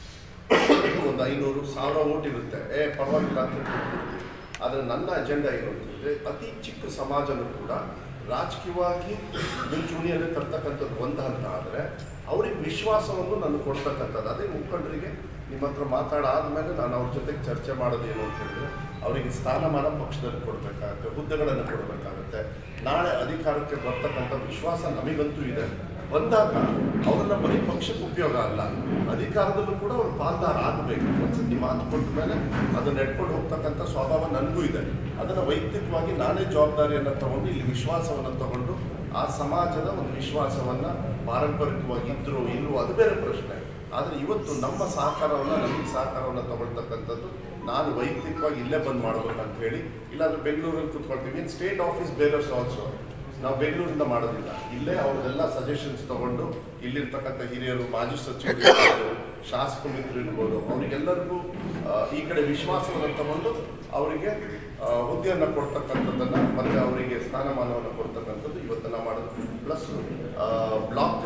ಒಂದು ಐನೂರು ಸಾವಿರ ಓಟ್ ಇರುತ್ತೆ ಏ ಪರವಾಗಿಲ್ಲ ಅಂತ ಹೇಳ್ಬಿಡ್ತೀವಿ. ಆದರೆ ನನ್ನ ಅಜೆಂಡಾ ಏನು ಅಂತಂದರೆ ಅತಿ ಚಿಕ್ಕ ಸಮಾಜನೂ ಕೂಡ ರಾಜಕೀಯವಾಗಿ ಮುಂಚೂಣಿಯಲ್ಲಿ ತರ್ತಕ್ಕಂಥದ್ದು ಒಂದು ಹಂತ ಆದರೆ ಅವ್ರಿಗೆ ವಿಶ್ವಾಸವನ್ನು ನಾನು ಕೊಡ್ತಕ್ಕಂಥದ್ದು ಅದೇ ಮುಖಂಡರಿಗೆ ನಿಮ್ಮ ಹತ್ರ ಮಾತಾಡಾದ್ಮೇಲೆ ನಾನು ಅವ್ರ ಜೊತೆಗೆ ಚರ್ಚೆ ಮಾಡೋದು ಏನು ಅಂತ ಹೇಳಿದ್ರೆ ಅವರಿಗೆ ಸ್ಥಾನಮಾನ ಪಕ್ಷದಲ್ಲಿ ಕೊಡಬೇಕಾಗುತ್ತೆ ಹುದ್ದೆಗಳನ್ನು ಕೊಡಬೇಕಾಗುತ್ತೆ ನಾಳೆ ಅಧಿಕಾರಕ್ಕೆ ಬರ್ತಕ್ಕಂಥ ವಿಶ್ವಾಸ ನಮಗಂತೂ ಇದೆ ಬಂದಾಗ ಅವ್ರನ್ನ ಬರೀ ಪಕ್ಷಕ್ಕೆ ಉಪಯೋಗ ಅಲ್ಲ ಅಧಿಕಾರದಲ್ಲೂ ಕೂಡ ಅವ್ರು ಪಾಲ್ದಾರ ಆಗಬೇಕು ಒಂದ್ಸತಿ ಮಾತು ಕೊಟ್ಟ ಮೇಲೆ ಅದು ನೆಡ್ಕೊಂಡು ಹೋಗ್ತಕ್ಕಂಥ ಸ್ವಭಾವ ನನಗೂ ಇದೆ ಅದನ್ನು ವೈಯಕ್ತಿಕವಾಗಿ ನಾನೇ ಜವಾಬ್ದಾರಿಯನ್ನು ತಗೊಂಡು ಇಲ್ಲಿ ವಿಶ್ವಾಸವನ್ನು ತಗೊಂಡು ಆ ಸಮಾಜದ ಒಂದು ವಿಶ್ವಾಸವನ್ನ ಪಾರಂಪರಿಕವಾಗಿ ಇದ್ರು ಇಲ್ಲವೋ ಅದು ಬೇರೆ ಪ್ರಶ್ನೆ ಆದರೆ ಇವತ್ತು ನಮ್ಮ ಸಹಕಾರವನ್ನ ನಮಗೆ ಸಹಕಾರವನ್ನ ತಗೊಳ್ತಕ್ಕಂಥದ್ದು ನಾನು ವೈಯಕ್ತಿಕವಾಗಿ ಇಲ್ಲೇ ಬಂದು ಮಾಡ್ಬೇಕಂತ ಹೇಳಿ ಇಲ್ಲಾಂದ್ರೆ ಬೆಂಗಳೂರಲ್ಲಿ ಕೂತ್ಕೊಳ್ತೀವಿ ಸ್ಟೇಟ್ ಆಫೀಸ್ ಬೇರರ್ಸ್ ಆಲ್ಸೋ ನಾವು ಬೆಂಗಳೂರಿಂದ ಮಾಡೋದಿಲ್ಲ ಇಲ್ಲೇ ಅವ್ರದ್ದೆಲ್ಲ ಸಜೆಷನ್ಸ್ ತಗೊಂಡು ಇಲ್ಲಿರ್ತಕ್ಕಂಥ ಹಿರಿಯರು ಮಾಜಿ ಸಚಿವರು ಇರ್ಬೋದು ಶಾಸಕ ಮಿತ್ರರು ಇರ್ಬೋದು ಅವರಿಗೆಲ್ಲರಿಗೂ ಆ, ಈ ಕಡೆ ವಿಶ್ವಾಸವನ್ನು ತಗೊಂಡು ಅವರಿಗೆ ಆ, ಹುದ್ದೆಯನ್ನು ಕೊಡ್ತಕ್ಕಂಥದ್ದನ್ನ ಮತ್ತೆ ಅವರಿಗೆ ಸ್ಥಾನಮಾನವನ್ನು ಕೊಡ್ತಕ್ಕಂಥದ್ದು ಇವತ್ತು ನಾವು ಮಾಡೋದು ಪ್ಲಸ್ ಬ್ಲಾಕ್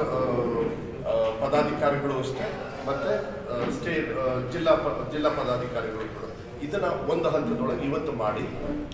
ಪದಾಧಿಕಾರಿಗಳು ಅಷ್ಟೇ ಮತ್ತೆ ಸ್ಟೇಟ್ ಜಿಲ್ಲಾ ಪ- ಜಿಲ್ಲಾ ಪದಾಧಿಕಾರಿಗಳು ಕೂಡ ಇದನ್ನ ಒಂದು ಹಂತದೊಳಗೆ ಇವತ್ತು ಮಾಡಿ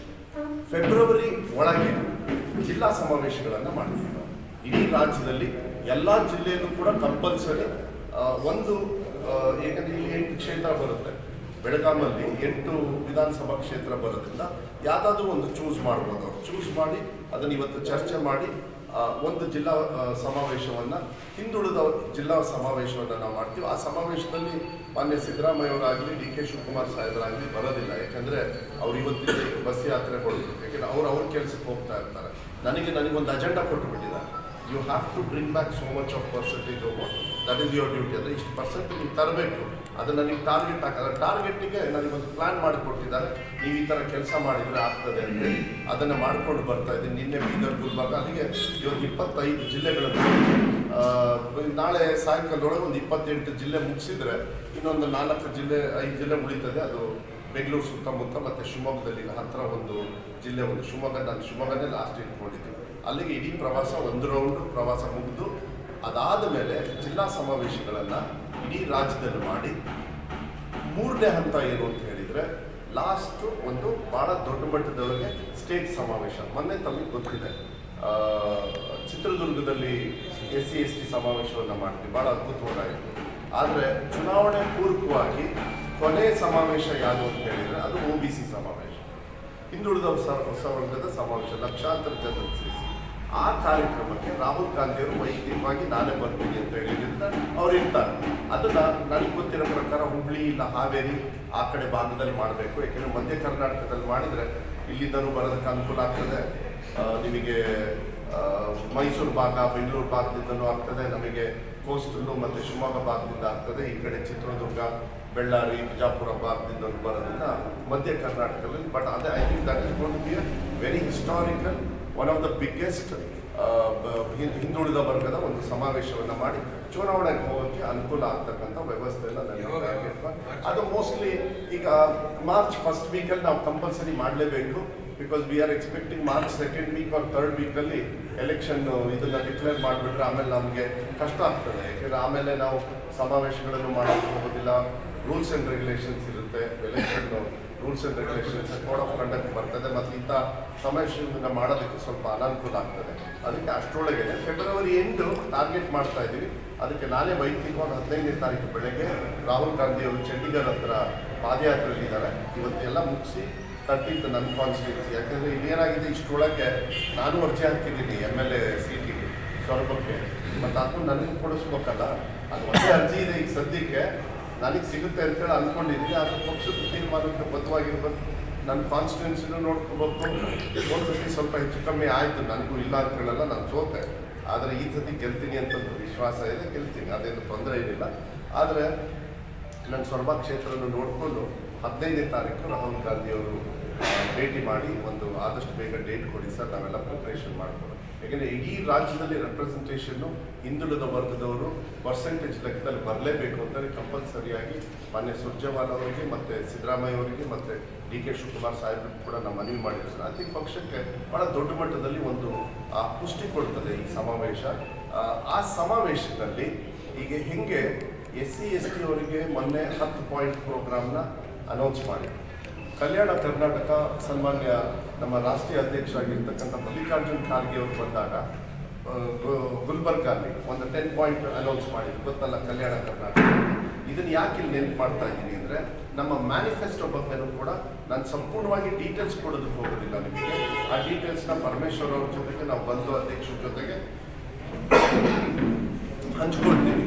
ಫೆಬ್ರವರಿ ಒಳಗೆ ಜಿಲ್ಲಾ ಸಮಾವೇಶಗಳನ್ನು ಮಾಡ್ತೀವಿ ನಾವು ಇಡೀ ರಾಜ್ಯದಲ್ಲಿ ಎಲ್ಲ ಜಿಲ್ಲೆಯಲ್ಲೂ ಕೂಡ ಕಂಪಲ್ಸರಿ ಒಂದು ಆ, ಏಕೆಂದ್ರೆ ಇಲ್ಲಿ ಎಂಟು ಕ್ಷೇತ್ರ ಬರುತ್ತೆ ಬೆಳಗಾಮಲ್ಲಿ ಎಂಟು ವಿಧಾನಸಭಾ ಕ್ಷೇತ್ರ ಬರೋದ್ರಿಂದ ಯಾವುದಾದ್ರೂ ಒಂದು ಚೂಸ್ ಮಾಡ್ಬೋದು ಅವ್ರು ಚೂಸ್ ಮಾಡಿ ಅದನ್ನು ಇವತ್ತು ಚರ್ಚೆ ಮಾಡಿ ಆ, ಒಂದು ಜಿಲ್ಲಾ ಆ, ಸಮಾವೇಶವನ್ನ ಹಿಂದುಳಿದ ಜಿಲ್ಲಾ ಸಮಾವೇಶವನ್ನ ನಾವು ಮಾಡ್ತೀವಿ ಆ ಸಮಾವೇಶದಲ್ಲಿ ಮಾನ್ಯ ಸಿದ್ದರಾಮಯ್ಯವರಾಗಲಿ ಡಿ ಕೆ ಶಿವಕುಮಾರ್ ಸಾಹೇಬರಾಗಲಿ ಬರೋದಿಲ್ಲ ಯಾಕಂದ್ರೆ ಅವ್ರು ಇವತ್ತಿನ ಬಸ್ ಯಾತ್ರೆ ಹೊರಟು ಯಾಕಂದ್ರೆ ಅವ್ರು ಅವ್ರ ಕೆಲಸಕ್ಕೆ ಹೋಗ್ತಾ ಇರ್ತಾರೆ ನನಗೆ ನನಗೊಂದು ಅಜೆಂಡಾ ಕೊಟ್ಟು ಬಿಟ್ಟಿದ್ದಾರೆ you have to bring back so much of percentage over that is your duty ಅಂದರೆ ಇಷ್ಟು ಪರ್ಸೆಂಟ್ ನೀವು ತರಬೇಕು ಅದನ್ನು ನೀವು ಟಾರ್ಗೆಟ್ ಹಾಕಿದ್ರೆ ಟಾರ್ಗೆಟಿಗೆ ನನಗೊಂದು ಪ್ಲಾನ್ ಮಾಡಿಕೊಟ್ಟಿದ್ದಾರೆ ನೀವು ಈ ಥರ ಕೆಲಸ ಮಾಡಿದರೆ ಆಗ್ತದೆ ಅಂತೇಳಿ ಅದನ್ನು ಮಾಡ್ಕೊಂಡು ಬರ್ತಾ ಇದ್ದೀನಿ ನಿನ್ನೆ ಬೀದರ್ ಗುಲ್ಬರ್ಗ ಅಲ್ಲಿಗೆ ಇವತ್ತು ಇಪ್ಪತ್ತೈದು ಜಿಲ್ಲೆಗಳನ್ನು ಆ, ನಾಳೆ ಸಾಯಂಕಾಲದೊಳಗೆ ಒಂದು ಇಪ್ಪತ್ತೆಂಟು ಜಿಲ್ಲೆ ಮುಗಿಸಿದ್ರೆ ಇನ್ನೊಂದು ನಾಲ್ಕು ಜಿಲ್ಲೆ ಐದು ಜಿಲ್ಲೆ ಉಳಿತದೆ ಅದು ಬೆಂಗಳೂರು ಸುತ್ತಮುತ್ತ ಮತ್ತು ಶಿವಮೊಗ್ಗದಲ್ಲಿ ಹತ್ತಿರ ಒಂದು ಜಿಲ್ಲೆ ಒಂದು ಶಿವಮೊಗ್ಗ ನಾನು ಶಿವಮೊಗ್ಗನೇ ಲಾಸ್ಟ್ ಇಟ್ಕೊಂಡಿದ್ದೀನಿ ಅಲ್ಲಿಗೆ ಇಡೀ ಪ್ರವಾಸ ಒಂದು ರೌಂಡ್ ಪ್ರವಾಸ ಮುಗಿದು ಅದಾದ ಮೇಲೆ ಜಿಲ್ಲಾ ಸಮಾವೇಶಗಳನ್ನು ಇಡೀ ರಾಜ್ಯದಲ್ಲಿ ಮಾಡಿ ಮೂರನೇ ಹಂತ ಏನು ಅಂತ ಹೇಳಿದರೆ ಲಾಸ್ಟ್ ಒಂದು ಭಾಳ ದೊಡ್ಡ ಮಟ್ಟದೊಳಗೆ ಸ್ಟೇಟ್ ಸಮಾವೇಶ ಮೊನ್ನೆ ತಮಗೆ ಗೊತ್ತಿದೆ ಆ, ಚಿತ್ರದುರ್ಗದಲ್ಲಿ ಎಸ್ ಸಿ ಎಸ್ ಟಿ ಸಮಾವೇಶವನ್ನು ಮಾಡ್ತೀವಿ ಭಾಳ ಅದ್ಭುತವಾಗಾಯಿತು ಆದರೆ ಚುನಾವಣೆ ಪೂರ್ವಕವಾಗಿ ಕೊನೆ ಸಮಾವೇಶ ಯಾವುದು ಅಂತ ಹೇಳಿದರೆ ಅದು ಒ ಬಿ ಸಿ ಸಮಾವೇಶ ಹಿಂದುಳಿದ ಸ- ವರ್ಗದ ಸಮಾವೇಶ ಲಕ್ಷಾಂತರ ಜನ ಸೇರಿಸಿ ಆ ಕಾರ್ಯಕ್ರಮಕ್ಕೆ ರಾಹುಲ್ ಗಾಂಧಿಯವರು ವೈಯಕ್ತಿಕವಾಗಿ ನಾನೇ ಬರ್ತೀನಿ ಅಂತ ಹೇಳಿದ್ರಿಂದ ಅವ್ರು ಇರ್ತಾರೆ ಅದನ್ನ ನನಗೆ ಗೊತ್ತಿರೋ ಪ್ರಕಾರ ಹುಬ್ಳಿ ಇಲ್ಲ ಹಾವೇರಿ ಆ ಕಡೆ ಭಾಗದಲ್ಲಿ ಮಾಡಬೇಕು ಯಾಕೆಂದ್ರೆ ಮಧ್ಯ ಕರ್ನಾಟಕದಲ್ಲಿ ಮಾಡಿದರೆ ಇಲ್ಲಿಂದನೂ ಬರೋದಕ್ಕೆ ಅನುಕೂಲ ಆಗ್ತದೆ ಆ, ನಿಮಗೆ ಆ, ಮೈಸೂರು ಭಾಗ ಬೆಂಗಳೂರು ಭಾಗದಿಂದನೂ ಆಗ್ತದೆ ನಮಗೆ ಕೋಸ್ಟಲ್ಲು ಮತ್ತು ಶಿವಮೊಗ್ಗ ಭಾಗದಿಂದ ಆಗ್ತದೆ ಈ ಕಡೆ ಚಿತ್ರದುರ್ಗ ಬೆಳ್ಳಾರಿ ಬಿಜಾಪುರ ಭಾಗದಿಂದ ಬರೋದ್ರಿಂದ ಮಧ್ಯ ಕರ್ನಾಟಕದಲ್ಲಿ ಬಟ್ ಅದೇ I think that is gonna be very historical one of the biggest ಹಿಂದುಳಿದ ವರ್ಗದ ಒಂದು ಸಮಾವೇಶವನ್ನು ಮಾಡಿ ಚುನಾವಣೆಗೆ ಹೋಗೋಕ್ಕೆ ಅನುಕೂಲ ಆಗ್ತಕ್ಕಂಥ ವ್ಯವಸ್ಥೆಯನ್ನು ನನಗೆ target ಮಾಡಿ- ಅದು ಮೋಸ್ಟ್ಲಿ ಈಗ ಮಾರ್ಚ್ ಫಸ್ಟ್ ವೀಕಲ್ಲಿ ನಾವು ಕಂಪಲ್ಸರಿ ಮಾಡಲೇಬೇಕು because we are expecting March second week or third ವೀಕಲ್ಲಿ ಎಲೆಕ್ಷನ್ ಇದನ್ನ ಡಿಕ್ಲೇರ್ ಮಾಡಿಬಿಟ್ರೆ ಆಮೇಲೆ ನಮಗೆ ಕಷ್ಟ ಆಗ್ತದೆ ಯಾಕೆಂದರೆ ಆಮೇಲೆ ನಾವು ಸಮಾವೇಶಗಳನ್ನು ಮಾಡೋಕ್ಕೆ ಹೋಗೋದಿಲ್ಲ ರೂಲ್ಸ್ ಆ್ಯಂಡ್ ರೆಗ್ಯುಲೇಷನ್ಸ್ ಇರುತ್ತೆ election rules and regulations code of conduct ಬರ್ತದೆ ಮತ್ತು ಇಂಥ ಸಮಾವೇಶವನ್ನು ಮಾಡೋದಕ್ಕೆ ಸ್ವಲ್ಪ ಅನಾನುಕೂಲ ಆಗ್ತದೆ ಅದಕ್ಕೆ ಅಷ್ಟರೊಳಗೆ ಫೆಬ್ರವರಿ ಎಂಟು ಟಾರ್ಗೆಟ್ ಮಾಡ್ತಾ ಇದ್ದೀವಿ ಅದಕ್ಕೆ ನಾನೇ ವೈಯಕ್ತಿಕವಾಗಿ ಹದಿನೈದನೇ ತಾರೀಕು ಬೆಳಗ್ಗೆ ರಾಹುಲ್ ಗಾಂಧಿ ಅವರು ಚಂಡೀಗಢ ಹತ್ರ ಪಾದಯಾತ್ರೆಯಲ್ಲಿದ್ದಾರೆ ಇವತ್ತೆಲ್ಲ ಮುಗಿಸಿ ತರ್ಟೀನ್ತ್ ನನ್ನ ಕಾನ್ಸ್ಟಿಟ್ಯೂನ್ಸಿ ಯಾಕಂದರೆ ಇಲ್ಲೇನಾಗಿದೆ ಇಷ್ಟರೊಳಗೆ ನಾನು ಅರ್ಜಿ ಹಾಕಿದ್ದೀನಿ ಎಮ್ ಎಲ್ ಎ ಸೀಟಿಗೆ ಸ್ವರೂಪಕ್ಕೆ ಮತ್ತು ಅದನ್ನು ನನಗೆ ಕೊಡಿಸ್ಬೇಕಲ್ಲ ಅದು ಒಂದೇ ಅರ್ಜಿ ಇದೆ ಈಗ ಸದ್ಯಕ್ಕೆ ನನಗೆ ಸಿಗುತ್ತೆ ಅಂತೇಳಿ ಅಂದ್ಕೊಂಡಿದ್ದೀನಿ ಅದ್ರ ಪಕ್ಷದ ತೀರ್ಮಾನಕ್ಕೆ ಬದ್ಧವಾಗಿರ್ಬೇಕು ನನ್ನ ಕಾನ್ಸ್ಟಿಟ್ಯೂನ್ಸಿನೂ ನೋಡ್ಕೋಬೇಕು ಒಂದು ಸತಿ ಸ್ವಲ್ಪ ಹೆಚ್ಚು ಕಮ್ಮಿ ಆಯಿತು ನನಗೂ ಇಲ್ಲ ಅಂತ ಹೇಳಲ್ಲ ನಾನು ಸೋತೆ ಆದರೆ ಈ ಸತಿ ಗೆಲ್ತೀನಿ ಅಂತ ಒಂದು ವಿಶ್ವಾಸ ಇದೆ ಗೆಲ್ತೀನಿ ಅದೇನು ತೊಂದರೆ ಏನಿಲ್ಲ ಆದರೆ ನನ್ನ ಸೊರಬ ಕ್ಷೇತ್ರವನ್ನು ನೋಡಿಕೊಂಡು ಹದಿನೈದನೇ ತಾರೀಕು ರಾಹುಲ್ ಗಾಂಧಿ ಅವರು ಆ, ಭೇಟಿ ಮಾಡಿ ಒಂದು ಆದಷ್ಟು ಬೇಗ ಡೇಟ್ ಕೊಡಿ ಸರ್ ನಾವೆಲ್ಲ ಪ್ರಿಪ್ರೇಷನ್ ಮಾಡ್ಕೊಳ್ಳೋಣ ಯಾಕೆಂದರೆ ಇಡೀ ರಾಜ್ಯದಲ್ಲಿ ರೆಪ್ರೆಸೆಂಟೇಷನ್ನು ಹಿಂದುಳಿದ ವರ್ಗದವರು ಪರ್ಸೆಂಟೇಜ್ ಲೆಕ್ಕದಲ್ಲಿ ಬರಲೇಬೇಕು ಅಂದರೆ ಕಂಪಲ್ಸರಿಯಾಗಿ ಮಾನ್ಯ ಸುರ್ಜೇವಾಲ ಅವರಿಗೆ ಮತ್ತು ಸಿದ್ದರಾಮಯ್ಯ ಅವರಿಗೆ ಮತ್ತು ಡಿ ಕೆ ಶಿವಕುಮಾರ್ ಸಾಹೇಬ್ರಿಗೆ ಕೂಡ ನಾವು ಮನವಿ ಮಾಡಿದ್ರು ಸರ್ ಅತಿ ಪಕ್ಷಕ್ಕೆ ಭಾಳ ದೊಡ್ಡ ಮಟ್ಟದಲ್ಲಿ ಒಂದು ಆ, ಪುಷ್ಟಿ ಕೊಡ್ತದೆ ಈ ಸಮಾವೇಶ ಆ, ಆ ಸಮಾವೇಶದಲ್ಲಿ ಈಗ ಹೆಂಗೆ ಎಸ್ ಸಿ ಎಸ್ ಟಿ ಅವರಿಗೆ ಮೊನ್ನೆ ಹತ್ತು ಪಾಯಿಂಟ್ ಪ್ರೋಗ್ರಾಮ್ನ ಅನೌನ್ಸ್ ಮಾಡಿ ಕಲ್ಯಾಣ ಕರ್ನಾಟಕ ಸನ್ಮಾನ್ಯ ನಮ್ಮ ರಾಷ್ಟ್ರೀಯ ಅಧ್ಯಕ್ಷರಾಗಿರ್ತಕ್ಕಂಥ ಮಲ್ಲಿಕಾರ್ಜುನ್ ಖಾರ್ಗೆ ಅವರು ಬಂದಾಗ ಆ, ಗು- ಗುಲ್ಬರ್ಗಲ್ಲಿ ಒಂದು ಟೆನ್ ಪಾಯಿಂಟ್ ಅನೌನ್ಸ್ ಮಾಡಿದ್ರು ಗೊತ್ತಲ್ಲ ಕಲ್ಯಾಣ ಕರ್ನಾಟಕ ಇದನ್ನ ಯಾಕೆ ಇಲ್ಲಿ ನೆನಪು ಮಾಡ್ತಾ ಇದ್ದೀನಿ ಅಂದರೆ ನಮ್ಮ ಮ್ಯಾನಿಫೆಸ್ಟೋ ಬಗ್ಗೆನೂ ಕೂಡ ನಾನು ಸಂಪೂರ್ಣವಾಗಿ ಡೀಟೇಲ್ಸ್ ಕೊಡೋದಕ್ಕೆ ಹೋಗೋದಿಲ್ಲ ನಿಮಗೆ ಆ ಡೀಟೇಲ್ಸ್ನ ಪರಮೇಶ್ವರ್ ಅವ್ರ ಜೊತೆಗೆ ನಾವು ಬಂಧು ಅಧ್ಯಕ್ಷರ ಜೊತೆಗೆ ಹಂಚ್ಕೊಳ್ತೀವಿ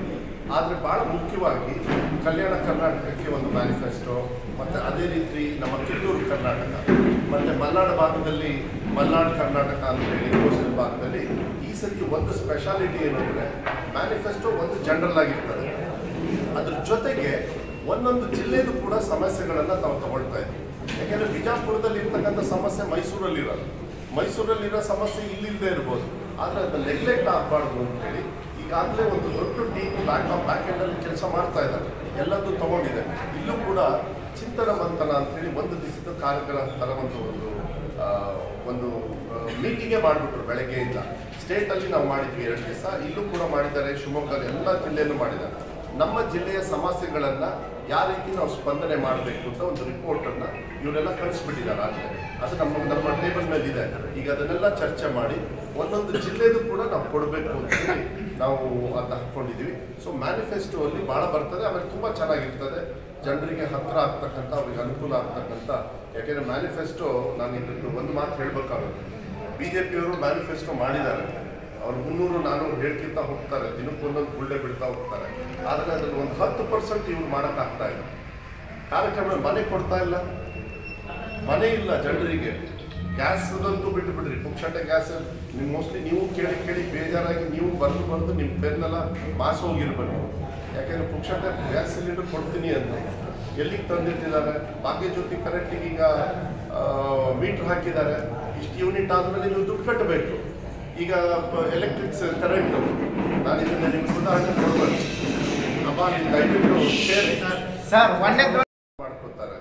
ಆದರೆ ಭಾಳ ಮುಖ್ಯವಾಗಿ ಕಲ್ಯಾಣ ಕರ್ನಾಟಕಕ್ಕೆ ಒಂದು ಮ್ಯಾನಿಫೆಸ್ಟೋ ಮತ್ತು ಅದೇ ರೀತಿ ನಮ್ಮ ಕಿತ್ತೂರು ಕರ್ನಾಟಕ ಮತ್ತು ಮಲೆನಾಡು ಭಾಗದಲ್ಲಿ ಮಲೆನಾಡು ಕರ್ನಾಟಕ ಅಂತ ಹೇಳಿ ಕೋಸ್ಟಲ್ ಭಾಗದಲ್ಲಿ ಈ ಸತಿ ಒಂದು ಸ್ಪೆಷಾಲಿಟಿ ಏನು ಅಂದರೆ ಮ್ಯಾನಿಫೆಸ್ಟೋ ಒಂದು ಜನರಲ್ ಆಗಿರ್ತದೆ ಅದ್ರ ಜೊತೆಗೆ ಒಂದೊಂದು ಜಿಲ್ಲೆದು ಕೂಡ ಸಮಸ್ಯೆಗಳನ್ನು ನಾವು ತಗೊಳ್ತಾ ಇದ್ದೀವಿ ಯಾಕೆಂದರೆ ಬಿಜಾಪುರದಲ್ಲಿ ಇರ್ತಕ್ಕಂಥ ಸಮಸ್ಯೆ ಮೈಸೂರಲ್ಲಿ ಇರೋದು ಮೈಸೂರಲ್ಲಿರೋ ಸಮಸ್ಯೆ ಇಲ್ಲಿಲ್ಲದೆ ಇರ್ಬೋದು ಆದರೆ ಅದನ್ನ ನೆಗ್ಲೆಕ್ಟ್ ಆಗಬಾರ್ದು ಅಂತ ಹೇಳಿ ಈಗಾಗಲೇ ಒಂದು ದೊಡ್ಡ ಟೀಮ್ ಬ್ಯಾಕ್ ಆಫ್ ಬ್ಯಾಕ್ ಎಂಡಲ್ಲಿ ಕೆಲಸ ಮಾಡ್ತಾ ಇದ್ದಾರೆ ಎಲ್ಲದೂ ತಗೊಂಡಿದೆ ಇಲ್ಲೂ ಕೂಡ ಚಿಂತನ ಮಂಥನ ಅಂತೇಳಿ ಒಂದು ದಿವಸದ ಕಾರ್ಯಕ್ರಮ ತರುವಂಥ ಒಂದು ಆ, ಒಂದು ಮೀಟಿಂಗೇ ಮಾಡಿಬಿಟ್ರು ಬೆಳಗ್ಗೆಯಿಂದ ಸ್ಟೇಟಲ್ಲಿ ನಾವು ಮಾಡಿದ್ವಿ ಎರಡು ದಿವಸ ಇಲ್ಲೂ ಕೂಡ ಮಾಡಿದ್ದಾರೆ ಶಿವಮೊಗ್ಗದಲ್ಲಿ ಎಲ್ಲ ಜಿಲ್ಲೆಯಲ್ಲೂ ಮಾಡಿದ್ದಾರೆ ನಮ್ಮ ಜಿಲ್ಲೆಯ ಸಮಸ್ಯೆಗಳನ್ನು ಯಾವ ರೀತಿ ನಾವು ಸ್ಪಂದನೆ ಮಾಡಬೇಕು ಅಂತ ಒಂದು ರಿಪೋರ್ಟನ್ನು ಇವರೆಲ್ಲ ಕಳಿಸ್ಬಿಟ್ಟಿದ್ದಾರೆ ಆಗಲೇ ಅದು ನಮ್ಮ ನಮ್ಮ ಟೇಬಲ್ ಮೇಲೆ ಇದೆ ಈಗ ಅದನ್ನೆಲ್ಲ ಚರ್ಚೆ ಮಾಡಿ ಒಂದೊಂದು ಜಿಲ್ಲೆದು ಕೂಡ ನಾವು ಕೊಡಬೇಕು ಅಂತ ಹೇಳಿ ನಾವು ಅದನ್ನ ಹಾಕ್ಕೊಂಡಿದ್ದೀವಿ ಸೊ ಮ್ಯಾನಿಫೆಸ್ಟೋ ಅಲ್ಲಿ ಭಾಳ ಬರ್ತದೆ ಆಮೇಲೆ ತುಂಬ ಚೆನ್ನಾಗಿರ್ತದೆ ಜನರಿಗೆ ಹತ್ತಿರ ಆಗ್ತಕ್ಕಂಥ ಅವ್ರಿಗೆ ಅನುಕೂಲ ಆಗ್ತಕ್ಕಂಥ ಯಾಕೆಂದರೆ ಮ್ಯಾನಿಫೆಸ್ಟೋ ನಾನು ಇದಕ್ಕೆ ಒಂದು ಮಾತು ಹೇಳ್ಬೇಕಾಗುತ್ತೆ ಬಿ ಜೆ ಪಿಯವರು ಮ್ಯಾನಿಫೆಸ್ಟೋ ಮಾಡಿದ್ದಾರೆ ಅವ್ರು ಮುನ್ನೂರು ನಾನ್ನೂರು ಹೇಳ್ಕಿಂತ ಹೋಗ್ತಾರೆ ದಿನಕ್ಕೆ ಒಂದೊಂದು ಗುಳ್ಳೆ ಬಿಡ್ತಾ ಹೋಗ್ತಾರೆ ಆದರೆ ಅದ್ರಲ್ಲಿ ಒಂದು ಹತ್ತು ಪರ್ಸೆಂಟ್ ಇವ್ರು ಮಾಡೋಕ್ಕಾಗ್ತಾ ಇಲ್ಲ ಕಾರ್ಯಕ್ರಮ ಮನೆ ಕೊಡ್ತಾ ಇಲ್ಲ ಮನೆ ಇಲ್ಲ ಜನರಿಗೆ ಗ್ಯಾಸ್ದಂತೂ ಬಿಟ್ಟು ಬಿಡ್ರಿ ಪುಕ್ಷಟೆ ಗ್ಯಾಸ್ ನೀವು ಮೋಸ್ಟ್ಲಿ ನೀವು ಕೇಳಿ ಕೇಳಿ ಬೇಜಾರಾಗಿ ನೀವು ಬರೆದು ಬರೆದು ನಿಮ್ಮ ಬೆನ್ನೆಲ್ಲ ಮಾಸ ಹೋಗಿರ್ಬೇಕು ಯಾಕೆಂದ್ರೆ ಪುಕ್ಷಟೆ ಗ್ಯಾಸ್ ಸಿಲಿಂಡರ್ ಕೊಡ್ತೀನಿ ಅಂತ ಎಲ್ಲಿಗೆ ತಂದಿಟ್ಟಿದ್ದಾರೆ ಭಾಗ್ಯ ಜ್ಯೋತಿ ಕರೆಂಟಿಗೆ ಈಗ ಮೀಟ್ರ್ ಹಾಕಿದ್ದಾರೆ ಇಷ್ಟು ಯೂನಿಟ್ ಆದಮೇಲೆ ನೀವು ದುಡ್ಡು ಕಟ್ಟಬೇಕು ಈಗ ಎಲೆಕ್ಟ್ರಿಕ್ಸ್ ಕರೆಂಟು ನಾನು ಇದನ್ನ ನಿಮ್ಗೆ ಉದಾಹರಣೆ ಕೊಡ್ಬೇಕು ಅಪ್ಪ ನೀವು ದಯವಿಟ್ಟು ಶೇರ್ ಸರ್ ಒಂದೇ ಮಾಡ್ಕೊತಾರೆ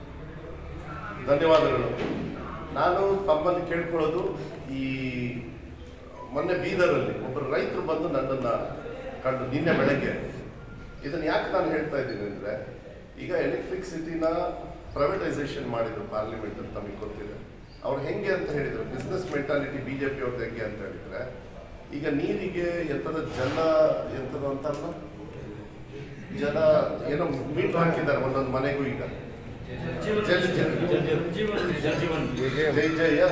ಧನ್ಯವಾದಗಳು ನಾನು ತಮ್ಮಲ್ಲಿ ಕೇಳ್ಕೊಳ್ಳೋದು ಈ ಮೊನ್ನೆ ಬೀದರಲ್ಲಿ ಒಬ್ಬರು ರೈತರು ಬಂದು ನನ್ನನ್ನು ಕಂಡು ನಿನ್ನೆ ಬೆಳಗ್ಗೆ ಇದನ್ನು ಯಾಕೆ ನಾನು ಹೇಳ್ತಾ ಇದ್ದೀನಿ ಅಂದರೆ ಈಗ ಎಲೆಕ್ಟ್ರಿಸಿಟಿನ ಪ್ರೈವೇಟೈಸೇಷನ್ ಮಾಡಿದ್ರು ಪಾರ್ಲಿಮೆಂಟ್ ಅಂತ ನಮಗೆ ಗೊತ್ತಿದೆ ಅವ್ರು ಹೆಂಗೆ ಅಂತ ಹೇಳಿದ್ರು business mentality B J P ಅವ್ರದ್ದು ಹೆಂಗೆ ಅಂತ ಹೇಳಿದ್ರೆ ಈಗ ನೀರಿಗೆ ಎಂಥದ ಜಲ ಎಂಥದ ಅಂತಾರಲ್ಲ ಜನ ಏನೋ ಮೀಟರ್ ಹಾಕಿದ್ದಾರೆ ಒಂದೊಂದು ಮನೆಗೂ ಈಗ ಜಲ್ ಜಲ್ ಜೈ ಜಯ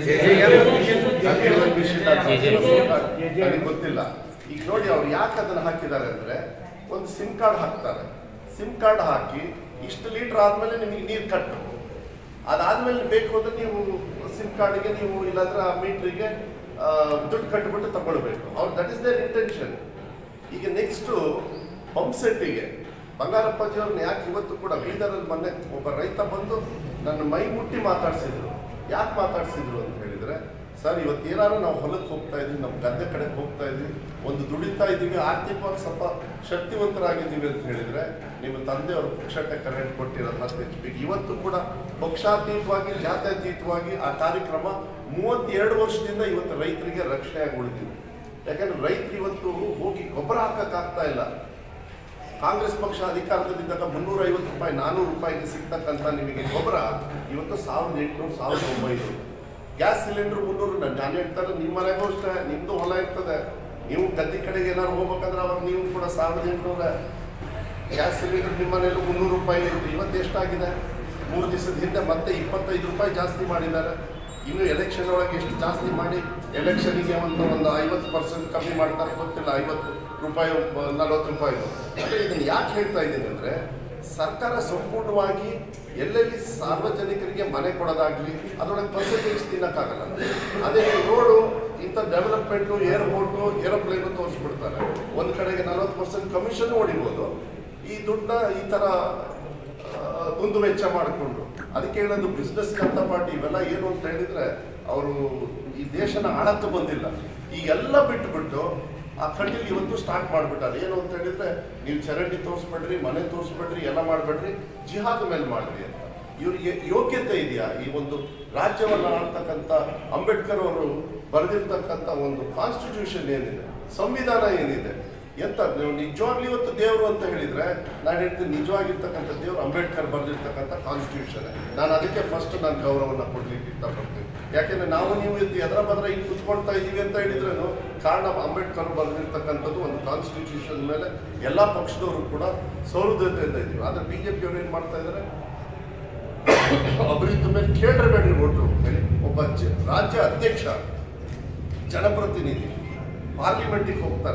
ಜೀವನ್ ಮಿಷನ್ ಅಂತ. ನನಗೆ ಗೊತ್ತಿಲ್ಲ ಈಗ ನೋಡಿ ಅವ್ರು ಯಾಕೆ ಅದನ್ನ ಹಾಕಿದ್ದಾರೆ ಅಂದ್ರೆ ಒಂದು ಸಿಮ್ ಕಾರ್ಡ್ ಹಾಕ್ತಾರೆ ಸಿಮ್ ಕಾರ್ಡ್ ಹಾಕಿ ಇಷ್ಟು ಲೀಟರ್ ಆದ್ಮೇಲೆ ನಿಮಗೆ ನೀರು ಕಟ್ಟು ಅದಾದ್ಮೇಲೆ ಬೇಕು ಅಂದ್ರೆ ನೀವು ಸಿಮ್ ಕಾರ್ಡ್ಗೆ ನೀವು ಇಲ್ಲಾಂದ್ರೆ ಆ ಮೀಟ್ರಿಗೆ ದುಡ್ಡು ಕಟ್ಟಿಬಿಟ್ಟು ತಗೊಳ್ಬೇಕು ಅವ್ರು ದಟ್ ಇಸ್ ದೇರ್ ಇಂಟೆನ್ಷನ್ ಈಗ ನೆಕ್ಸ್ಟು ಪಂಪ್ ಸೆಟ್ಟಿಗೆ ಬಂಗಾರಪ್ಪಾಜಿಯವ್ರನ್ನ ಯಾಕೆ ಇವತ್ತು ಕೂಡ ಬೀದರಲ್ಲಿ ಮೊನ್ನೆ ಒಬ್ಬ ರೈತ ಬಂದು ನನ್ನ ಮೈ ಮುಟ್ಟಿ ಮಾತಾಡ್ಸಿದ್ರು ಯಾಕೆ ಮಾತಾಡ್ಸಿದ್ರು ಅಂತ ಹೇಳಿದ್ರೆ ಸರ್ ಇವತ್ತು ಏನಾದ್ರು ನಾವು ಹೊಲಕ್ಕೆ ಹೋಗ್ತಾ ಇದ್ವಿ ನಮ್ಮ ಗದ್ದೆ ಕಡೆಗೆ ಹೋಗ್ತಾ ಇದ್ವಿ ಒಂದು ದುಡಿತಾ ಇದ್ದೀವಿ ಆರ್ಥಿಕವಾಗಿ ಸ್ವಲ್ಪ ಶಕ್ತಿವಂತರಾಗಿದ್ದೀವಿ ಅಂತ ಹೇಳಿದ್ರೆ ನಿಮ್ಮ ತಂದೆಯವರು ಪಕ್ಷಕ್ಕೆ ಕರೆಂಟ್ ಕೊಟ್ಟಿರೋದು ಹತ್ತು ಎಚ್ ಪಿ ಇವತ್ತು ಕೂಡ ಪಕ್ಷಾತೀತವಾಗಿ ಜಾತ್ಯತೀತವಾಗಿ ಆ ಕಾರ್ಯಕ್ರಮ ಮೂವತ್ತೆರಡು ವರ್ಷದಿಂದ ಇವತ್ತು ರೈತರಿಗೆ ರಕ್ಷಣೆಯಾಗಿ ಉಳಿದಿದೆ ಯಾಕಂದ್ರೆ ರೈತರು ಇವತ್ತು ಹೋಗಿ ಗೊಬ್ಬರ ಹಾಕಕ್ಕಾಗ್ತಾ ಇಲ್ಲ ಕಾಂಗ್ರೆಸ್ ಪಕ್ಷ ಅಧಿಕಾರದಲ್ಲಿದ್ದಾಗ ಮುನ್ನೂರ ಐವತ್ತು ರೂಪಾಯಿ ನಾನ್ನೂರು ರೂಪಾಯಿಗೆ ಸಿಗ್ತಕ್ಕಂಥ ನಿಮಗೆ ಗೊಬ್ಬರ ಇವತ್ತು ಸಾವಿರದ ಎಂಟುನೂರು ಸಾವಿರದ ಒಂಬೈನೂರು ಗ್ಯಾಸ್ ಸಿಲಿಂಡರ್ ಮುನ್ನೂರು ನಾನು ನಾನು ಹೇಳ್ತಾರೆ ನಿಮ್ಮ ಮನೆಗೂ ಅಷ್ಟೇ ನಿಮ್ಮದು ಹೊಲ ಇರ್ತದೆ ನೀವು ಗದ್ದೆ ಕಡೆಗೆ ಏನಾದ್ರು ಹೋಗ್ಬೇಕಂದ್ರೆ ಅವಾಗ ನೀವು ಕೂಡ ಸಾವಿರದ ಎಂಟುನೂರ ಗ್ಯಾಸ್ ಸಿಲಿಂಡರ್ ನಿಮ್ಮ ಮನೆಯಲ್ಲೂ ಮುನ್ನೂರು ರೂಪಾಯಿ ಇತ್ತು ಇವತ್ತು ಎಷ್ಟಾಗಿದೆ ಮೂರು ದಿವಸದ ಹಿಂದೆ ಮತ್ತೆ ಇಪ್ಪತ್ತೈದು ರೂಪಾಯಿ ಜಾಸ್ತಿ ಮಾಡಿದ್ದಾರೆ ಇನ್ನು ಎಲೆಕ್ಷನ್ ಒಳಗೆ ಎಷ್ಟು ಜಾಸ್ತಿ ಮಾಡಿ ಎಲೆಕ್ಷನಿಗೆ ಒಂದು ಒಂದು ಐವತ್ತು ಪರ್ಸೆಂಟ್ ಕಮ್ಮಿ ಮಾಡ್ತಾರೆ ಗೊತ್ತಿಲ್ಲ ಐವತ್ತು ರೂಪಾಯಿ ನಲವತ್ತು ರೂಪಾಯಿ ಅಂದರೆ ಇದನ್ನು ಯಾಕೆ ಹೇಳ್ತಾ ಇದ್ದೀನಿ ಅಂದರೆ ಸರ್ಕಾರ ಸಂಪೂರ್ಣವಾಗಿ ಎಲ್ಲೆಲ್ಲಿ ಸಾರ್ವಜನಿಕರಿಗೆ ಮನೆ ಕೊಡೋದಾಗ್ಲಿ ಅದರೊಳಗೆ ಪರ್ಸೆಂಟೇಜ್ ತಿನ್ನಕ್ಕಾಗಲ್ಲ ಅದೇ ರೋಡು ಇಂಥ ಡೆವಲಪ್ಮೆಂಟು ಏರ್ಪೋರ್ಟು ಏರೋಪ್ಲೇನು ತೋರಿಸ್ಬಿಡ್ತಾರೆ ಒಂದು ಕಡೆಗೆ ನಲವತ್ತು ಪರ್ಸೆಂಟ್ ಕಮಿಷನ್ ಹೊಡಿಬೋದು ಈ ದುಡ್ಡನ್ನ ಈ ಥರ ದುಂದು ವೆಚ್ಚ ಮಾಡಿಕೊಂಡು ಅದಕ್ಕೆ ಹೇಳೋದು ಬಿಸ್ನೆಸ್ ಜನತಾ ಪಾರ್ಟಿ ಇವೆಲ್ಲ ಏನು ಅಂತ ಹೇಳಿದ್ರೆ ಅವರು ಈ ದೇಶನ ಆಳಕ್ಕೆ ಬಂದಿಲ್ಲ ಈಗೆಲ್ಲ ಬಿಟ್ಬಿಟ್ಟು ಆ ಕಡ್ಡಿಲಿ ಇವತ್ತು ಸ್ಟಾರ್ಟ್ ಮಾಡಿಬಿಟ್ಟಾರೆ ಏನು ಅಂತ ಹೇಳಿದ್ರೆ ನೀವು ಚರಂಡಿ ತೋರಿಸ್ಬೇಡ್ರಿ ಮನೆ ತೋರಿಸ್ಬೇಡ್ರಿ ಎಲ್ಲ ಮಾಡಬೇಡ್ರಿ ಜಿಹಾದ್ ಮೇಲೆ ಮಾಡ್ರಿ ಅಂತ ಇವರಿಗೆ ಯೋಗ್ಯತೆ ಇದೆಯಾ ಈ ಒಂದು ರಾಜ್ಯವನ್ನು ಆಳ್ತಕ್ಕಂಥ ಅಂಬೇಡ್ಕರ್ ಅವರು ಬರೆದಿರ್ತಕ್ಕಂಥ ಒಂದು ಕಾನ್ಸ್ಟಿಟ್ಯೂಷನ್ ಏನಿದೆ ಸಂವಿಧಾನ ಏನಿದೆ ಎಂತ ನೀವು ನಿಜವಾಗ್ಲೂ ಇವತ್ತು ದೇವರು ಅಂತ ಹೇಳಿದ್ರೆ ನಾನು ಹೇಳ್ತೀನಿ ನಿಜವಾಗಿರ್ತಕ್ಕಂಥ ದೇವರು ಅಂಬೇಡ್ಕರ್ ಬರೆದಿರ್ತಕ್ಕಂಥ ಕಾನ್ಸ್ಟಿಟ್ಯೂಷನ್ ನಾನು ಅದಕ್ಕೆ ಫಸ್ಟ್ ನಾನು ಗೌರವನ ಕೊಡ್ಲಿಕ್ಕೆ ಇಷ್ಟಪಡ್ತೀನಿ ಯಾಕೆಂದ್ರೆ ನಾವು ನೀವು ಇದು ಎದರ ಬದ್ರ ಈಗ ಕುತ್ಕೊಳ್ತಾ ಇದೀವಿ ಅಂತ ಹೇಳಿದ್ರೇನು ಕಾರಣ ಅಂಬೇಡ್ಕರ್ ಬರೆದಿರ್ತಕ್ಕಂಥದ್ದು ಒಂದು ಕಾನ್ಸ್ಟಿಟ್ಯೂಷನ್ ಮೇಲೆ ಎಲ್ಲ ಪಕ್ಷದವರು ಕೂಡ ಸೌಹೃದತೆಯಿಂದ ಇದ್ದೀವಿ ಆದ್ರೆ ಬಿ ಜೆ ಪಿಯವರು ಏನು ಮಾಡ್ತಾ ಇದ್ದಾರೆ ಅಭಿವೃದ್ಧಿ ಮೇಲೆ ಕೇಳ್ರೆ ಬೇಡ್ರಿ ಓಟ್ರು ಹೇಳಿ ಒಬ್ಬ ಜ- ರಾಜ್ಯ ಅಧ್ಯಕ್ಷ ಜನಪ್ರತಿನಿಧಿ ಪಾರ್ಲಿಮೆಂಟಿಗೆ ಹೋಗ್ತಾರೆ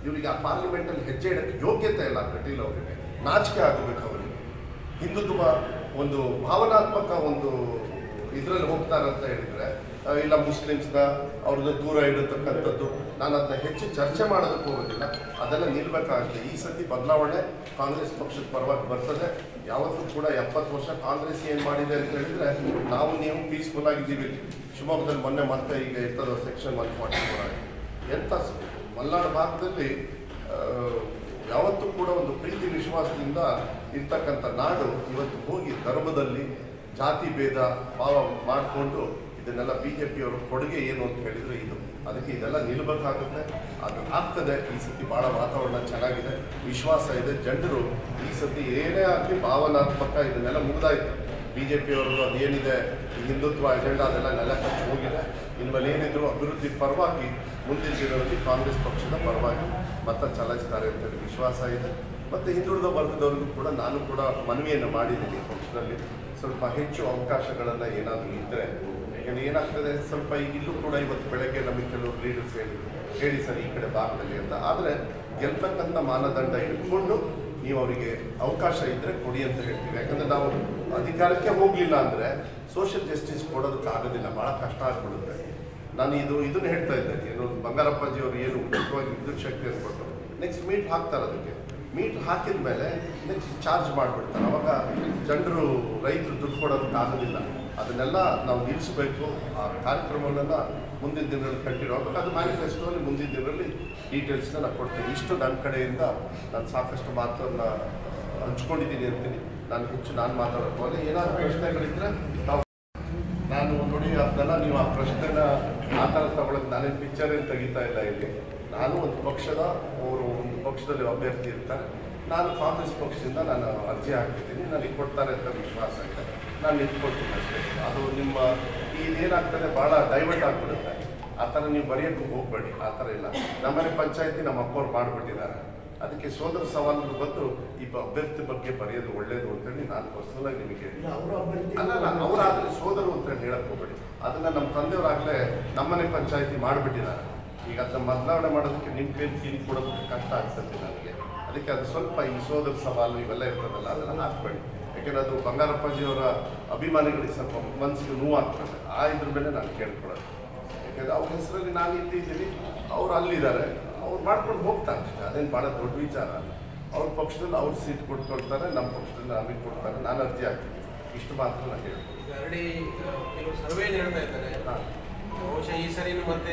ಇವರಿಗೆ ಆ ಪಾರ್ಲಿಮೆಂಟಲ್ಲಿ ಹೆಜ್ಜೆ ಇಡಕ್ಕೆ ಯೋಗ್ಯತೆ ಇಲ್ಲ ಕಟೀಲ್ ಅವರಿಗೆ ನಾಚಿಕೆ ಆಗಬೇಕು ಅವರಿಗೆ ಹಿಂದುತ್ವ ಒಂದು ಭಾವನಾತ್ಮಕ ಒಂದು ಇದರಲ್ಲಿ ಹೋಗ್ತಾರೆ ಅಂತ ಹೇಳಿದ್ರೆ ಆ, ಇಲ್ಲ ಮುಸ್ಲಿಮ್ಸ್ನ ಅವ್ರನ್ನ ದೂರ ಇಡತಕ್ಕಂಥದ್ದು ನಾನು ಅದನ್ನ ಹೆಚ್ಚು ಚರ್ಚೆ ಮಾಡೋದಕ್ಕೆ ಹೋಗೋದಿಲ್ಲ ಅದೆಲ್ಲ ನಿಲ್ಬೇಕಾಗುತ್ತೆ ಈ ಸತಿ ಬದಲಾವಣೆ ಕಾಂಗ್ರೆಸ್ ಪಕ್ಷದ ಪರವಾಗಿ ಬರ್ತದೆ ಯಾವತ್ತೂ ಕೂಡ ಎಪ್ಪತ್ತು ವರ್ಷ ಕಾಂಗ್ರೆಸ್ ಏನು ಮಾಡಿದೆ ಅಂತ ಹೇಳಿದ್ರೆ ನಾವು ನೀವು ಪೀಸ್ಫುಲ್ ಆಗಿದ್ದೀವಿ ಶಿವಮೊಗ್ಗದಲ್ಲಿ ಮೊನ್ನೆ ಮತ್ತೆ ಈಗ ಇರ್ತದ ಸೆಕ್ಷನ್ ಒನ್ ಫಾರ್ಟಿ ಫೋರ್ ಆಗಿ ಎಂಥ ಸ- ಮಲೆನಾಡು ಭಾಗದಲ್ಲಿ ಆ, ಯಾವತ್ತೂ ಕೂಡ ಒಂದು ಪ್ರೀತಿ ವಿಶ್ವಾಸದಿಂದ ಇರ್ತಕ್ಕಂಥ ನಾಡು ಇವತ್ತು ಹೋಗಿ ಧರ್ಮದಲ್ಲಿ ಜಾತಿ ಭೇದ ಭಾವ ಮಾಡಿಕೊಂಡು ಇದನ್ನೆಲ್ಲ ಬಿ ಜೆ ಪಿಯವರ ಕೊಡುಗೆ ಏನು ಅಂತ ಹೇಳಿದ್ರೆ ಇದು ಅದಕ್ಕೆ ಇದೆಲ್ಲ ನಿಲ್ಬೇಕಾಗುತ್ತೆ ಅದು ಆಗ್ತದೆ ಈ ಸತಿ ಭಾಳ ವಾತಾವರಣ ಚೆನ್ನಾಗಿದೆ ವಿಶ್ವಾಸ ಇದೆ ಜನರು ಈ ಸತಿ ಏನೇ ಆಗಲಿ ಭಾವನಾತ್ಮಕ ಇದನ್ನೆಲ್ಲ ಮುಗ್ದಾಯ್ತು ಬಿ ಜೆ ಪಿಯವರು ಅದೇನಿದೆ ಈ ಹಿಂದುತ್ವ ಅಜೆಂಡಾ ಅದೆಲ್ಲ ನೆಲ ಕಚ್ಚಿ ಹೋಗಿದೆ ಇನ್ಮೇಲೆ ಏನಿದ್ರು ಅಭಿವೃದ್ಧಿ ಪರವಾಗಿ ಮುಂದಿನ ದಿನಗಳಲ್ಲಿ ಕಾಂಗ್ರೆಸ್ ಪಕ್ಷದ ಪರವಾಗಿ ಮತ ಚಲಾಯಿಸ್ತಾರೆ ಅಂತೇಳಿ ವಿಶ್ವಾಸ ಇದೆ ಮತ್ತು ಹಿಂದುಳಿದ ವರ್ಗದವರಿಗೂ ಕೂಡ ನಾನು ಕೂಡ ಮನವಿಯನ್ನು ಮಾಡಿದ್ದೀನಿ ಪಕ್ಷದಲ್ಲಿ ಸ್ವಲ್ಪ ಹೆಚ್ಚು ಅವಕಾಶಗಳನ್ನು ಏನಾದರೂ ಇದ್ದರೆ ಯಾಕೆಂದರೆ ಏನಾಗ್ತದೆ ಸ್ವಲ್ಪ ಈಗ ಇಲ್ಲೂ ಕೂಡ ಇವತ್ತು ಬೆಳಗ್ಗೆ ನಮಗೆ ಕೆಲವರು ಲೀಡರ್ಸ್ ಹೇಳಿದ್ರು ಹೇಳಿ ಸರ್ ಈ ಕಡೆ ಭಾಗದಲ್ಲಿ ಅಂತ ಆದರೆ ಗೆಲ್ತಕ್ಕಂಥ ಮಾನದಂಡ ಇಟ್ಕೊಂಡು ನೀವು ಅವರಿಗೆ ಅವಕಾಶ ಇದ್ದರೆ ಕೊಡಿ ಅಂತ ಹೇಳ್ತೀವಿ ಯಾಕಂದರೆ ನಾವು ಅಧಿಕಾರಕ್ಕೆ ಹೋಗಲಿಲ್ಲ ಅಂದರೆ ಸೋಷಿಯಲ್ ಜಸ್ಟಿಸ್ ಕೊಡೋದಕ್ಕೆ ಆಗೋದಿಲ್ಲ ಭಾಳ ಕಷ್ಟ ಆಗ್ಬಿಡುತ್ತೆ ನಾನು ಇದು ಇದನ್ನು ಹೇಳ್ತಾ ಇದ್ದೆ ಏನು ಬಂಗಾರಪ್ಪಾಜಿ ಅವರು ಏನು ಮುಖ್ಯವಾಗಿ ವಿದ್ಯುತ್ ಶಕ್ತಿಯನ್ನು ಕೊಟ್ಟು ನೆಕ್ಸ್ಟ್ ಮೀಟ್ ಹಾಕ್ತಾರೆ ಅದಕ್ಕೆ ಮೀಟ್ ಹಾಕಿದ ಮೇಲೆ ನೆಕ್ಸ್ಟ್ ಚಾರ್ಜ್ ಮಾಡಿಬಿಡ್ತಾರೆ ಅವಾಗ ಜನರು ರೈತರು ದುಡ್ಡು ಕೊಡೋದಕ್ಕೆ ಆಗೋದಿಲ್ಲ ಅದನ್ನೆಲ್ಲ ನಾವು ನಿಲ್ಲಿಸಬೇಕು ಆ ಕಾರ್ಯಕ್ರಮವನ್ನು ಮುಂದಿನ ದಿನಗಳಲ್ಲಿ ಕಂಟಿನ್ಯೂ ಆಗಬೇಕು ಅದು ಮ್ಯಾನಿಫೆಸ್ಟೋಲ್ಲಿ ಮುಂದಿನ ದಿನದಲ್ಲಿ ಡೀಟೇಲ್ಸ್ನ ನಾನು ಕೊಡ್ತೀನಿ ಇಷ್ಟು ನನ್ನ ಕಡೆಯಿಂದ ನಾನು ಸಾಕಷ್ಟು ಮಾತನ್ನು ಹಂಚ್ಕೊಂಡಿದ್ದೀನಿ ಅಂತೀನಿ ನಾನು ಹೆಚ್ಚು ನಾನು ಮಾತಾಡೋದು ಅಲ್ಲೇ ಏನಾದರೂ ಪ್ರಶ್ನೆಗಳಿದ್ರೆ ತಾವು ನಾನು ನೋಡಿ ಅದನ್ನೆಲ್ಲ ನೀವು ಆ ಪ್ರಶ್ನೆನ ಆ ಥರ ತಗೊಳ್ಳೋದು ನಾನೇನು ಪಿಕ್ಚರ್ ಏನು ತೆಗಿತಾ ಇಲ್ಲ ಇಲ್ಲಿ ನಾನು ಒಂದು ಪಕ್ಷದ ಅವರು ಒಂದು ಪಕ್ಷದಲ್ಲಿ ಅಭ್ಯರ್ಥಿ ಇರ್ತಾರೆ ನಾನು ಕಾಂಗ್ರೆಸ್ ಪಕ್ಷದಿಂದ ನಾನು ಅರ್ಜಿ ಹಾಕ್ತಿದ್ದೀನಿ ನನಗೆ ಕೊಡ್ತಾರೆ ಅಂತ ವಿಶ್ವಾಸ ಇದೆ ನಾನು ನಿಂತ್ಕೊಳ್ತೀನಿ ಅಷ್ಟೇ ಅದು ನಿಮ್ಮ ಇದೇನಾಗ್ತದೆ ಭಾಳ ಡೈವರ್ಟ್ ಆಗಿಬಿಡುತ್ತೆ ಆ ಥರ ನೀವು ಬರೆಯೋಕ್ಕೂ ಹೋಗಬೇಡಿ ಆ ಥರ ಇಲ್ಲ ನಮ್ಮನೆ ಪಂಚಾಯತಿ ನಮ್ಮ ಅಪ್ಪವ್ರು ಮಾಡಿಬಿಟ್ಟಿದ್ದಾರೆ ಅದಕ್ಕೆ ಸೋದರ ಸವಾಲರು ಬಂದು ಈ ಬ- ಅಭ್ಯರ್ಥಿ ಬಗ್ಗೆ ಬರೆಯೋದು ಒಳ್ಳೇದು ಅಂತೇಳಿ ನಾನು ಪರ್ಸನಲಾಗಿ ನಿಮಗೆ ಹೇಳಿ ಅಲ್ಲ ಅಲ್ಲ ಅವರಾದ್ರೆ ಸೋದರು ಅಂತ ಹೇಳಿ ಹೇಳಕ್ ಹೋಗ್ಬೇಡಿ ಅದನ್ನ ನಮ್ಮ ತಂದೆಯವರಾಗಲೇ ನಮ್ಮನೆ ಪಂಚಾಯತಿ ಮಾಡಿಬಿಟ್ಟಿದ್ದಾರೆ ಈಗ ಅದನ್ನ ಬದಲಾವಣೆ ಮಾಡೋದಕ್ಕೆ ನಿಮ್ಮ ಕೈ ಕಿರಿ ಕೊಡೋದಕ್ಕೆ ಕಷ್ಟ ಆಗ್ತದೆ ನನಗೆ ಅದಕ್ಕೆ ಅದು ಸ್ವಲ್ಪ ಈ ಸೋದರ ಸವಾಲು ಇವೆಲ್ಲ ಇರ್ತದಲ್ಲ ಅದನ್ನ ಹಾಕ್ಬೇಡಿ ಯಾಕೆಂದ್ರೆ ಅದು ಬಂಗಾರಪ್ಪಾಜಿಯವರ ಅಭಿಮಾನಿಗಳಿಗೆ ಸ್ವಲ್ಪ ಮನಸ್ಸಿಗೆ ನೋವಾಗ್ತದೆ ಆ ಇದ್ರ ಮೇಲೆ ನಾನು ಕೇಳ್ಕೊಳ್ಳೋದು ಯಾಕೆಂದ್ರೆ ಅವ್ರ ಹೆಸರಲ್ಲಿ ನಾನು ಇಲ್ಲಿದ್ದೀನಿ ಅವ್ರು ಅಲ್ಲಿದ್ದಾರೆ ಅವ್ರು ಮಾಡ್ಕೊಂಡು ಹೋಗ್ತಾರೆ ಅಷ್ಟೇ ಅದೇನು ಭಾಳ ದೊಡ್ಡ ವಿಚಾರ ಅಲ್ಲ ಅವ್ರ ಪಕ್ಷದಲ್ಲಿ ಅವ್ರು ಸೀಟ್ ಕೊಟ್ಕೊಳ್ತಾರೆ ನಮ್ಮ ಪಕ್ಷದಲ್ಲಿ ನಮಗೆ ಕೊಡ್ತಾರೆ ನಾನು ಅರ್ಜಿ ಹಾಕ್ತೀನಿ ಇಷ್ಟು ಮಾತ್ರ ನಾನು ಹೇಳ್ತೀನಿ ಆಲ್ರೆಡಿ ಕೆಲವು ಸರ್ವೆ ಹೇಳ್ತಾ ಇದ್ದಾರೆ ಹಾಂ ಬಹುಶಃ ಈ ಸರಿನೂ ಮತ್ತೆ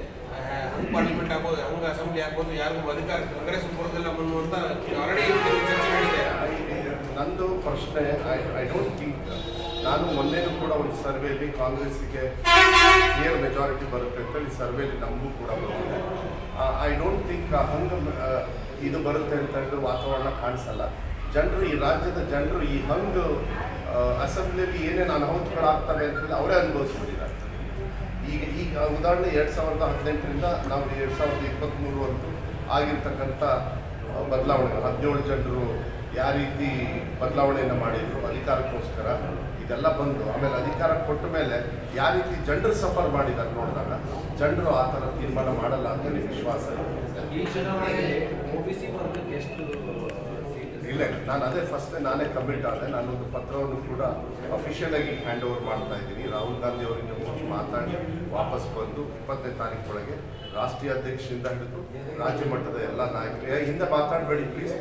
ಹಂಗ್ ಪಾರ್ಲಿಮೆಂಟ್ ಆಗ್ಬೋದು ಹಂಗ ಅಸೆಂಬ್ಲಿ ಆಗ್ಬೋದು ಯಾರಿಗೂ ಅಧಿಕಾರ ಕಾಂಗ್ರೆಸ್ ಬರೋದಿಲ್ಲ ಅನ್ನುವಂತ ಆಲ್ರೆಡಿ ಚರ್ಚೆ ನಡೀತಾ ಇದೆ ನಂದು ಪ್ರಶ್ನೆ ಐ ಐ ಡೋಂಟ್ ಥಿಂಕ್ ನಾನು ಮೊನ್ನೆನೂ ಕೂಡ ಒಂದು ಸರ್ವೆಯಲ್ಲಿ ಕಾಂಗ್ರೆಸ್ಸಿಗೆ ಕ್ಲಿಯರ್ ಮೆಜಾರಿಟಿ ಬರುತ್ತೆ ಅಂತೇಳಿ ಸರ್ವೆಯಲ್ಲಿ ನಮಗೂ ಕೂಡ ಬಂದಿದೆ ಐ ಡೋಂಟ್ ಥಿಂಕ್ ಹಂಗೆ ಇದು ಬರುತ್ತೆ ಅಂತ ಹೇಳಿದ್ರೆ ವಾತಾವರಣ ಕಾಣಿಸಲ್ಲ ಜನರು ಈ ರಾಜ್ಯದ ಜನರು ಈ ಹಂಗೆ ಅಸೆಂಬ್ಲಿಯಲ್ಲಿ ಏನೇನು ಅನಾಹುತಗಳಾಗ್ತವೆ ಅಂತ ಹೇಳಿ ಅವರೇ ಅನುಭವಿಸ್ಬಿಟ್ಟಿದ್ದಾರೆ ಈಗ ಈಗ ಉದಾಹರಣೆ ಎರಡು ಸಾವಿರದ ಹದಿನೆಂಟರಿಂದ ನಾವು ಎರಡು ಸಾವಿರದ ಇಪ್ಪತ್ತ್ಮೂರವರೆಗೂ ಆಗಿರ್ತಕ್ಕಂಥ ಆ, ಬದಲಾವಣೆಗಳು ಹದಿನೇಳು ಜನರು ಯಾವ ರೀತಿ ಬದಲಾವಣೆಯನ್ನು ಮಾಡಿದ್ರು ಅಧಿಕಾರಕ್ಕೋಸ್ಕರ ಇದೆಲ್ಲ ಬಂದು ಆಮೇಲೆ ಅಧಿಕಾರ ಕೊಟ್ಟ ಮೇಲೆ ಯಾವ ರೀತಿ ಜನರು ಸಫರ್ ಮಾಡಿದ್ದಾರೆ ನೋಡಿದಾಗ ಜನರು ಆ ಥರ ತೀರ್ಮಾನ ಮಾಡಲ್ಲ ಅಂತೇಳಿ ವಿಶ್ವಾಸ ಇದೆ ಈ ಚುನಾವಣೆಗೆ ಒಬಿಸಿ ವರ್ಗಕ್ಕೆ ಎಷ್ಟು ಸೀಟ್ ಇಲ್ಲ ನಾನು ಅದೇ ಫಸ್ಟ್ ನಾನೇ ಕಮಿಟ್ ಆದೆ ನಾನೊಂದು ಪತ್ರವನ್ನು ಕೂಡ ಅಫಿಷಿಯಲ್ ಆಗಿ ಹ್ಯಾಂಡ್ ಓವರ್ ಮಾಡ್ತಾ ಇದ್ದೀನಿ ರಾಹುಲ್ ಗಾಂಧಿ ಅವರಿಂದ ಹೋಗಿ ಮಾತಾಡಿ ವಾಪಸ್ ಬಂದು ಇಪ್ಪತ್ತನೇ ತಾರೀಕೊಳಗೆ ರಾಷ್ಟ್ರೀಯ ಅಧ್ಯಕ್ಷರಿಂದ ಹಿಡಿದು ರಾಜ್ಯ ಮಟ್ಟದ ಎಲ್ಲ ನಾಯಕರು ಏ, ಹಿಂದೆ ಮಾತಾಡಬೇಡಿ ಪ್ಲೀಸ್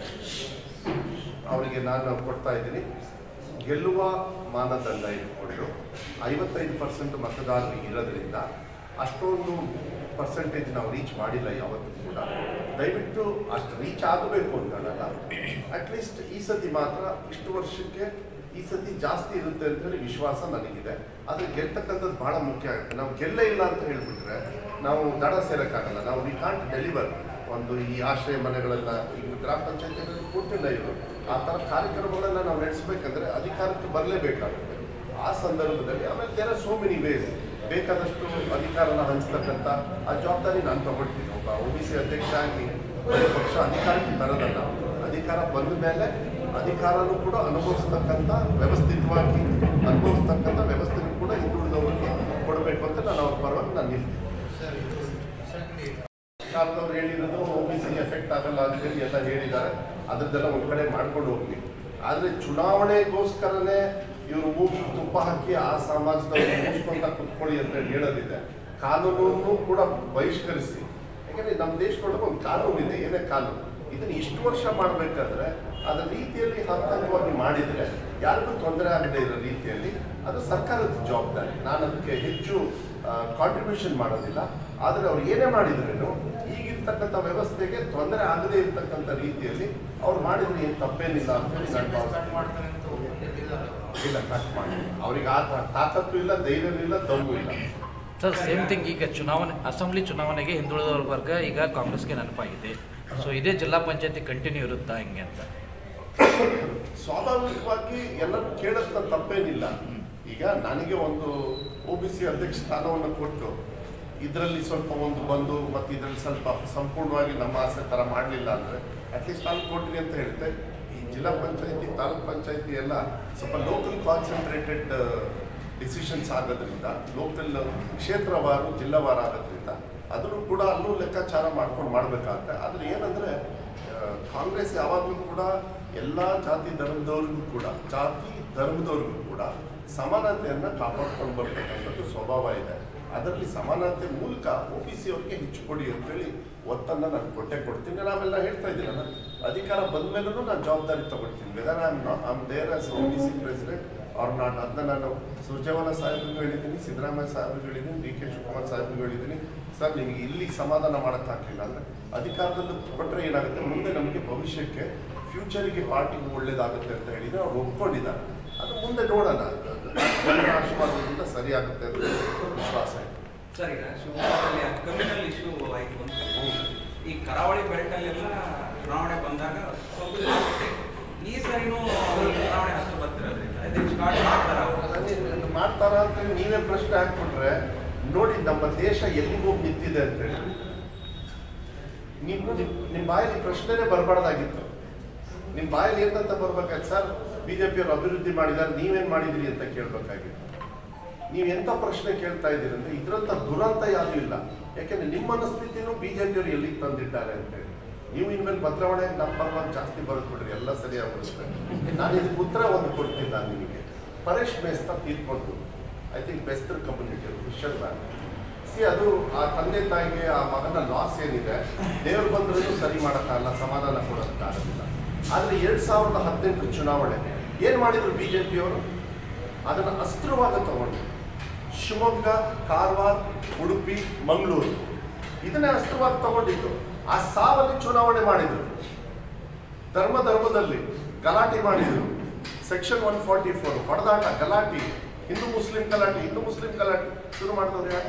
ಅವರಿಗೆ ನಾನು ಕೊಡ್ತಾ ಇದ್ದೀನಿ ಗೆಲ್ಲುವ ಮಾನದಂಡ ಇಟ್ಕೊಂಡು ಐವತ್ತೈದು ಪರ್ಸೆಂಟ್ ಮತದಾರರು ಇರೋದ್ರಿಂದ ಅಷ್ಟೊಂದು ಪರ್ಸೆಂಟೇಜ್ ನಾವು ರೀಚ್ ಮಾಡಿಲ್ಲ ಯಾವತ್ತೂ ಕೂಡ ದಯವಿಟ್ಟು ಅಷ್ಟು ರೀಚ್ ಆಗಬೇಕು ಅಂತಲ್ಲ ಅಟ್ಲೀಸ್ಟ್ ಈ ಸತಿ ಮಾತ್ರ ಇಷ್ಟು ವರ್ಷಕ್ಕೆ ಈ ಸತಿ ಜಾಸ್ತಿ ಇರುತ್ತೆ ಅಂತ ಹೇಳಿ ವಿಶ್ವಾಸ ನನಗಿದೆ ಆದರೆ ಗೆಲ್ತಕ್ಕಂಥದ್ದು ಭಾಳ ಮುಖ್ಯ ಆಗುತ್ತೆ ನಾವು ಗೆಲ್ಲೇ ಇಲ್ಲ ಅಂತ ಹೇಳಿಬಿಟ್ರೆ ನಾವು ದಡ ಸೇರೋಕ್ಕಾಗಲ್ಲ ನಾವು ವಿ ಕಾಂಟ್ ಡೆಲಿವರ್ ಒಂದು ಈ ಆಶ್ರಯ ಮನೆಗಳೆಲ್ಲ ಈಗ ಗ್ರಾಮ ಪಂಚಾಯತಿಗಳಲ್ಲಿ ಕೊಟ್ಟಿಲ್ಲ ಇವರು ಆ ಥರ ಕಾರ್ಯಕ್ರಮಗಳನ್ನು ನಾವು ನಡೆಸಬೇಕಂದ್ರೆ ಅಧಿಕಾರಕ್ಕೆ ಬರಲೇಬೇಕಾಗುತ್ತೆ ಆ ಸಂದರ್ಭದಲ್ಲಿ ಆಮೇಲೆ there are so many ways ಬೇಕಾದಷ್ಟು ಅಧಿಕಾರನ ಹಂಚ್ತಕ್ಕಂಥ ಆ ಜವಾಬ್ದಾರಿ ನಾನು ತಗೊಳ್ತೀನಿ ಒಬ್ಬ ಒ ಬಿ ಸಿ ಅಧ್ಯಕ್ಷ ಆಗಿ ಒಂದು ಪಕ್ಷ ಅಧಿಕಾರಕ್ಕೆ ತರೋದಲ್ಲ ಅಧಿಕಾರ ಬಂದ ಮೇಲೆ ಅಧಿಕಾರನೂ ಕೂಡ ಅನುಭವಿಸ್ತಕ್ಕಂಥ ವ್ಯವಸ್ಥಿತವಾಗಿ ಅನುಭವಿಸ್ತಕ್ಕಂಥ ವ್ಯವಸ್ಥೆನೂ ಕೂಡ ಹಿಂದುಳಿದವರಿಗೆ ಕೊಡಬೇಕು ಅಂತ ನಾನು ಅವ್ರ ಪರವಾಗಿ ನಾನು ನಿಲ್ತೀನಿ ಸರ್ಕಾರದವ್ರು ಹೇಳಿರೋದು ಒ ಬಿ ಸಿ ಆಗಲ್ಲ ಅಂತೇಳಿ ಎಲ್ಲ ಹೇಳಿದ್ದಾರೆ ಅದರದ್ದೆಲ್ಲ ಒಂದು ಕಡೆ ಮಾಡ್ಕೊಂಡು ಹೋಗ್ಲಿ ಆದರೆ ಚುನಾವಣೆಗೋಸ್ಕರನೇ ಇವರು ಮೂಗು ತುಪ್ಪ ಹಾಕಿ ಆ ಸಮಾಜದವ್ರು ಮುಗಿಸ್ಕೊಂತ ಕುತ್ಕೊಳ್ಳಿ ಅಂತ ಹೇಳಿ ಹೇಳೋದಿದೆ ಕಾನೂನನ್ನು ಕೂಡ ಬಹಿಷ್ಕರಿಸಿ ಯಾಕಂದ್ರೆ ನಮ್ಮ ದೇಶದೊಳಗೆ ಒಂದು ಕಾನೂನು ಇದೆ ಏನೇ ಕಾನೂನು ಇದನ್ನ ಇಷ್ಟು ವರ್ಷ ಮಾಡಬೇಕಾದ್ರೆ ಅದರ ರೀತಿಯಲ್ಲಿ ಹಂತವಾಗಿ ಮಾಡಿದ್ರೆ ಯಾರಿಗೂ ತೊಂದರೆ ಆಗದೆ ಇರೋ ರೀತಿಯಲ್ಲಿ ಅದು ಸರ್ಕಾರದ ಜವಾಬ್ದಾರಿ ನಾನು ಅದಕ್ಕೆ ಹೆಚ್ಚು ಕಾಂಟ್ರಿಬ್ಯೂಷನ್ ಮಾಡೋದಿಲ್ಲ ಆದರೆ ಅವ್ರು ಏನೇ ಮಾಡಿದ್ರೇನು ಈಗಿರ್ತಕ್ಕಂಥ ವ್ಯವಸ್ಥೆಗೆ ತೊಂದರೆ ಆಗದೇ ಇರ್ತಕ್ಕಂಥ ರೀತಿಯಲ್ಲಿ ಅವ್ರು ಮಾಡಿದ್ರೆ ಏನು ತಪ್ಪೇನಿಲ್ಲ ಅಂತ ಹೇಳಿ ನಾನು ಭಾವಿಸ್ತೀನಿ. ಇಲ್ಲ ಕಟ್ ಮಾಡಿ ಅವ್ರಿಗೆ ಆ ತಾ- ತಾಕತ್ತು ಇಲ್ಲ ಧೈರ್ಯವೂ ಇಲ್ಲ ದಮ್ಮು ಇಲ್ಲ ಸರ್ ಸೇಮ್ ಥಿಂಗ್ ಈಗ ಚುನಾವಣೆ ಅಸೆಂಬ್ಲಿ ಚುನಾವಣೆಗೆ ಹಿಂದುಳಿದ ವರ್ಗ ಈಗ ಕಾಂಗ್ರೆಸ್ಗೆ ನೆನಪಾಗಿದೆ ಸೊ ಇದೇ ಜಿಲ್ಲಾ ಪಂಚಾಯತಿ ಕಂಟಿನ್ಯೂ ಇರುತ್ತಾ ಹಿಂಗೆ ಅಂತ ಸ್ವಾಭಾವಿಕವಾಗಿ ಎಲ್ಲರೂ ಕೇಳೋದ್ನ ತಪ್ಪೇನಿಲ್ಲ ಈಗ ನನಗೆ ಒಂದು ಒ ಬಿ ಸಿ ಅಧ್ಯಕ್ಷ ಸ್ಥಾನವನ್ನು ಕೊಟ್ಟು ಇದರಲ್ಲಿ ಸ್ವಲ್ಪ ಒಂದು ಬಂದು ಮತ್ತು ಇದರಲ್ಲಿ ಸ್ವಲ್ಪ ಸಂಪೂರ್ಣವಾಗಿ ನಮ್ಮ ಆಸೆ ಥರ ಮಾಡಲಿಲ್ಲ ಅಂದರೆ ಅಟ್ಲೀಸ್ಟ್ ನಾನು ಕೊಟ್ಟಿನಿ ಅಂತ ಹೇಳ್ತೆ ಈ ಜಿಲ್ಲಾ ಪಂಚಾಯತಿ ತಾಲೂಕ್ ಪಂಚಾಯತಿ ಎಲ್ಲ ಸ್ವಲ್ಪ ಲೋಕಲ್ ಕಾನ್ಸಂಟ್ರೇಟೆಡ್ ಡಿಸಿಷನ್ಸ್ ಆಗೋದ್ರಿಂದ ಲೋಕಲ್ ಕ್ಷೇತ್ರವಾರು ಜಿಲ್ಲಾವಾರು ಆಗೋದ್ರಿಂದ ಅದನ್ನು ಕೂಡ ಅಲ್ಲೂ ಲೆಕ್ಕಾಚಾರ ಮಾಡ್ಕೊಂಡು ಮಾಡಬೇಕಾಗತ್ತೆ ಆದರೆ ಏನಂದರೆ ಕಾಂಗ್ರೆಸ್ ಯಾವಾಗಲೂ ಕೂಡ ಎಲ್ಲ ಜಾತಿ ಧರ್ಮದವ್ರಿಗೂ ಕೂಡ ಜಾತಿ ಧರ್ಮದವ್ರಿಗೂ ಕೂಡ ಸಮಾನತೆಯನ್ನು ಕಾಪಾಡ್ಕೊಂಡು ಬರ್ತಕ್ಕಂಥದ್ದು ಸ್ವಭಾವ ಇದೆ ಅದರಲ್ಲಿ ಸಮಾನತೆ ಮೂಲಕ ಒ ಬಿ ಸಿ ಅವ್ರಿಗೆ ಹೆಚ್ಚು ಕೊಡಿ ಅಂತೇಳಿ ಒತ್ತನ್ನು ನಾನು ಕೊಟ್ಟೆ ಕೊಡ್ತೀನಿ ನಾವೆಲ್ಲ ಹೇಳ್ತಾ ಇದ್ದೀನಲ್ಲ ಅಧಿಕಾರ ಬಂದ ಮೇಲೂ ನಾನು ಜವಾಬ್ದಾರಿ ತಗೊಳ್ತೀನಿ whether I am not I'm there as O B C president ಅವ್ರು ನಾನು ಅದನ್ನ ನಾನು ಸುರ್ಜೇವಾಲ ಸಾಹೇಬ್ರಿಗೂ ಹೇಳಿದ್ದೀನಿ ಸಿದ್ದರಾಮಯ್ಯ ಸಾಹೇಬ್ರಿಗೂ ಹೇಳಿದ್ದೀನಿ ಡಿ ಕೆ ಶಿವಕುಮಾರ್ ಸಾಹೇಬ್ರಿಗೂ ಹೇಳಿದ್ದೀನಿ ಸರ್ ನಿಮಗೆ ಇಲ್ಲಿ ಸಮಾಧಾನ ಮಾಡೋಕ್ಕಾಗಲಿಲ್ಲ ಅಂದರೆ ಅಧಿಕಾರದಲ್ಲಿ ಕೊಟ್ಟರೆ ಏನಾಗುತ್ತೆ ಮುಂದೆ ನಮಗೆ ಭವಿಷ್ಯಕ್ಕೆ ಫ್ಯೂಚರಿಗೆ ಪಾರ್ಟಿಗೆ ಒಳ್ಳೇದಾಗುತ್ತೆ ಅಂತ ಹೇಳಿದ್ರೆ ಅವ್ರು ಒಪ್ಕೊಂಡಿದ್ದಾರೆ ಅದು ಮುಂದೆ ನೋಡೋಣ ಎಲ್ಲರ ಆಶೀರ್ವಾದದಿಂದ ಸರಿಯಾಗುತ್ತೆ ಅಂತ ವಿಶ್ವಾಸ ಇದೆ ಸರ್ ಈಗ ಶಿವಮೊಗ್ಗದಲ್ಲಿ ಕಮ್ಯುನಲ್ ಇಶ್ಯೂ ಆಯ್ತು ಅಂತ ಈ ಕರಾವಳಿ ಬೆಲ್ಟಲ್ಲೆಲ್ಲ ಚುನಾವಣೆ ಬಂದಾಗ ಸ್ವಲ್ಪ ಇದಾಗುತ್ತೆ. ಈ ಸರಿನೂ ಅವರು ಚುನಾವಣೆ ಹತ್ತು ಬರ್ತಿರೋದ್ರಿಂದ ಇದಕ್ಕೆ ಸ್ಟಾರ್ಟ್ ಮಾಡ್ತಾರ ಅವರು ಅದನ್ನ ಮಾಡ್ತಾರ ಅಂತ ನೀವೇ ಪ್ರಶ್ನೆ ಹಾಕ್ಬಿಟ್ರೆ ನೋಡಿ ನಮ್ಮ ದೇಶ ಎಲ್ಲಿಗೆ ಹೋಗಿ ನಿಂತಿದೆ ಅಂತೇಳಿ ನೀವು ನಿಮ್ಮ ಬಾಯಲ್ಲಿ ಪ್ರಶ್ನೆನೇ ಬರಬಾರ್ದಾಗಿತ್ತು ನಿಮ್ಮ ಬಾಯಲ್ಲಿ ಏನಂತ ಬರ್ಬೇಕಾಯ್ತು ಸರ್ ಬಿಜೆಪಿಯವರು ಅಭಿವೃದ್ಧಿ ಮಾಡಿದ್ದಾರೆ ನೀವೇನ್ ಮಾಡಿದಿರಿ ಅಂತ ಕೇಳ್ಬೇಕಾಗಿತ್ತು ನೀವು ಎಂತ ಪ್ರಶ್ನೆ ಕೇಳ್ತಾ ಇದ್ದೀರಿ ಅಂದ್ರೆ ಇದ್ರಂತ ದುರಂತ ಯಾವುದು ಇಲ್ಲ ಯಾಕೆಂದ್ರೆ ನಿಮ್ಮ ಮನಸ್ಥಿತಿನೂ ಬಿಜೆಪಿಯವರು ಎಲ್ಲಿಗೆ ತಂದಿದ್ದಾರೆ ಅಂತೇಳಿ ನೀವು ಇನ್ಮೇಲೆ ಬದಲಾವಣೆ ನಂಬರ್ ಒನ್ ಜಾಸ್ತಿ ಬರೆದ್ಬಿಡ್ರಿ ಎಲ್ಲ ಸರಿಯಾಗ್ಬಿಡುತ್ತೆ ನಾನು ಇದಕ್ಕೆ ಉತ್ತರ ಒಂದು ಕೊಡ್ತೀನಿ ನಾನು ನಿಮಗೆ ಪರೇಶ್ ಮೇಸ್ತಾ ತೀರ್ಕೊಂಡು ಐ ಥಿಂಕ್ ಬೆಸ್ತರ್ ಕಮ್ಯುನಿಟಿ ಫಿಶರ್ ಮ್ಯಾನ್ ಸಿ ಅದು ಆ ತಂದೆ ತಾಯಿಗೆ ಆ ಮಗನ ಲಾಸ್ ಏನಿದೆ ದೇವ್ರು ಬಂದ್ರೂ ಸರಿ ಮಾಡೋಕ್ಕಾಗಲ್ಲ ಸಮಾಧಾನ ಕೊಡೋಕ್ಕಾಗಲ್ಲ ಆದರೆ ಎರಡು ಸಾವಿರದ ಹದಿನೆಂಟು ಚುನಾವಣೆ ಏನು ಮಾಡಿದ್ರು ಬಿ ಜೆ ಪಿಯವರು ಅದನ್ನು ಅಸ್ತ್ರವಾಗಿ ತಗೊಂಡು ಶಿವಮೊಗ್ಗ ಕಾರವಾರ ಉಡುಪಿ ಮಂಗಳೂರು ಇದನ್ನೇ ಅಸ್ತ್ರವಾಗಿ ತಗೊಂಡಿದ್ದು ಆ ಸಾವಲ್ಲಿ ಚುನಾವಣೆ ಮಾಡಿದರು ಧರ್ಮ ಧರ್ಮದಲ್ಲಿ ಗಲಾಟೆ ಮಾಡಿದರು ಸೆಕ್ಷನ್ ಒನ್ ಫಾರ್ಟಿ ಫೋರ್ ಹೊಡೆದಾಟ ಗಲಾಟೆ ಹಿಂದೂ ಮುಸ್ಲಿಂ ಗಲಾಟೆ ಹಿಂದೂ ಮುಸ್ಲಿಂ ಗಲಾಟೆ ಶುರು ಮಾಡಿದವ್ರು ಯಾರು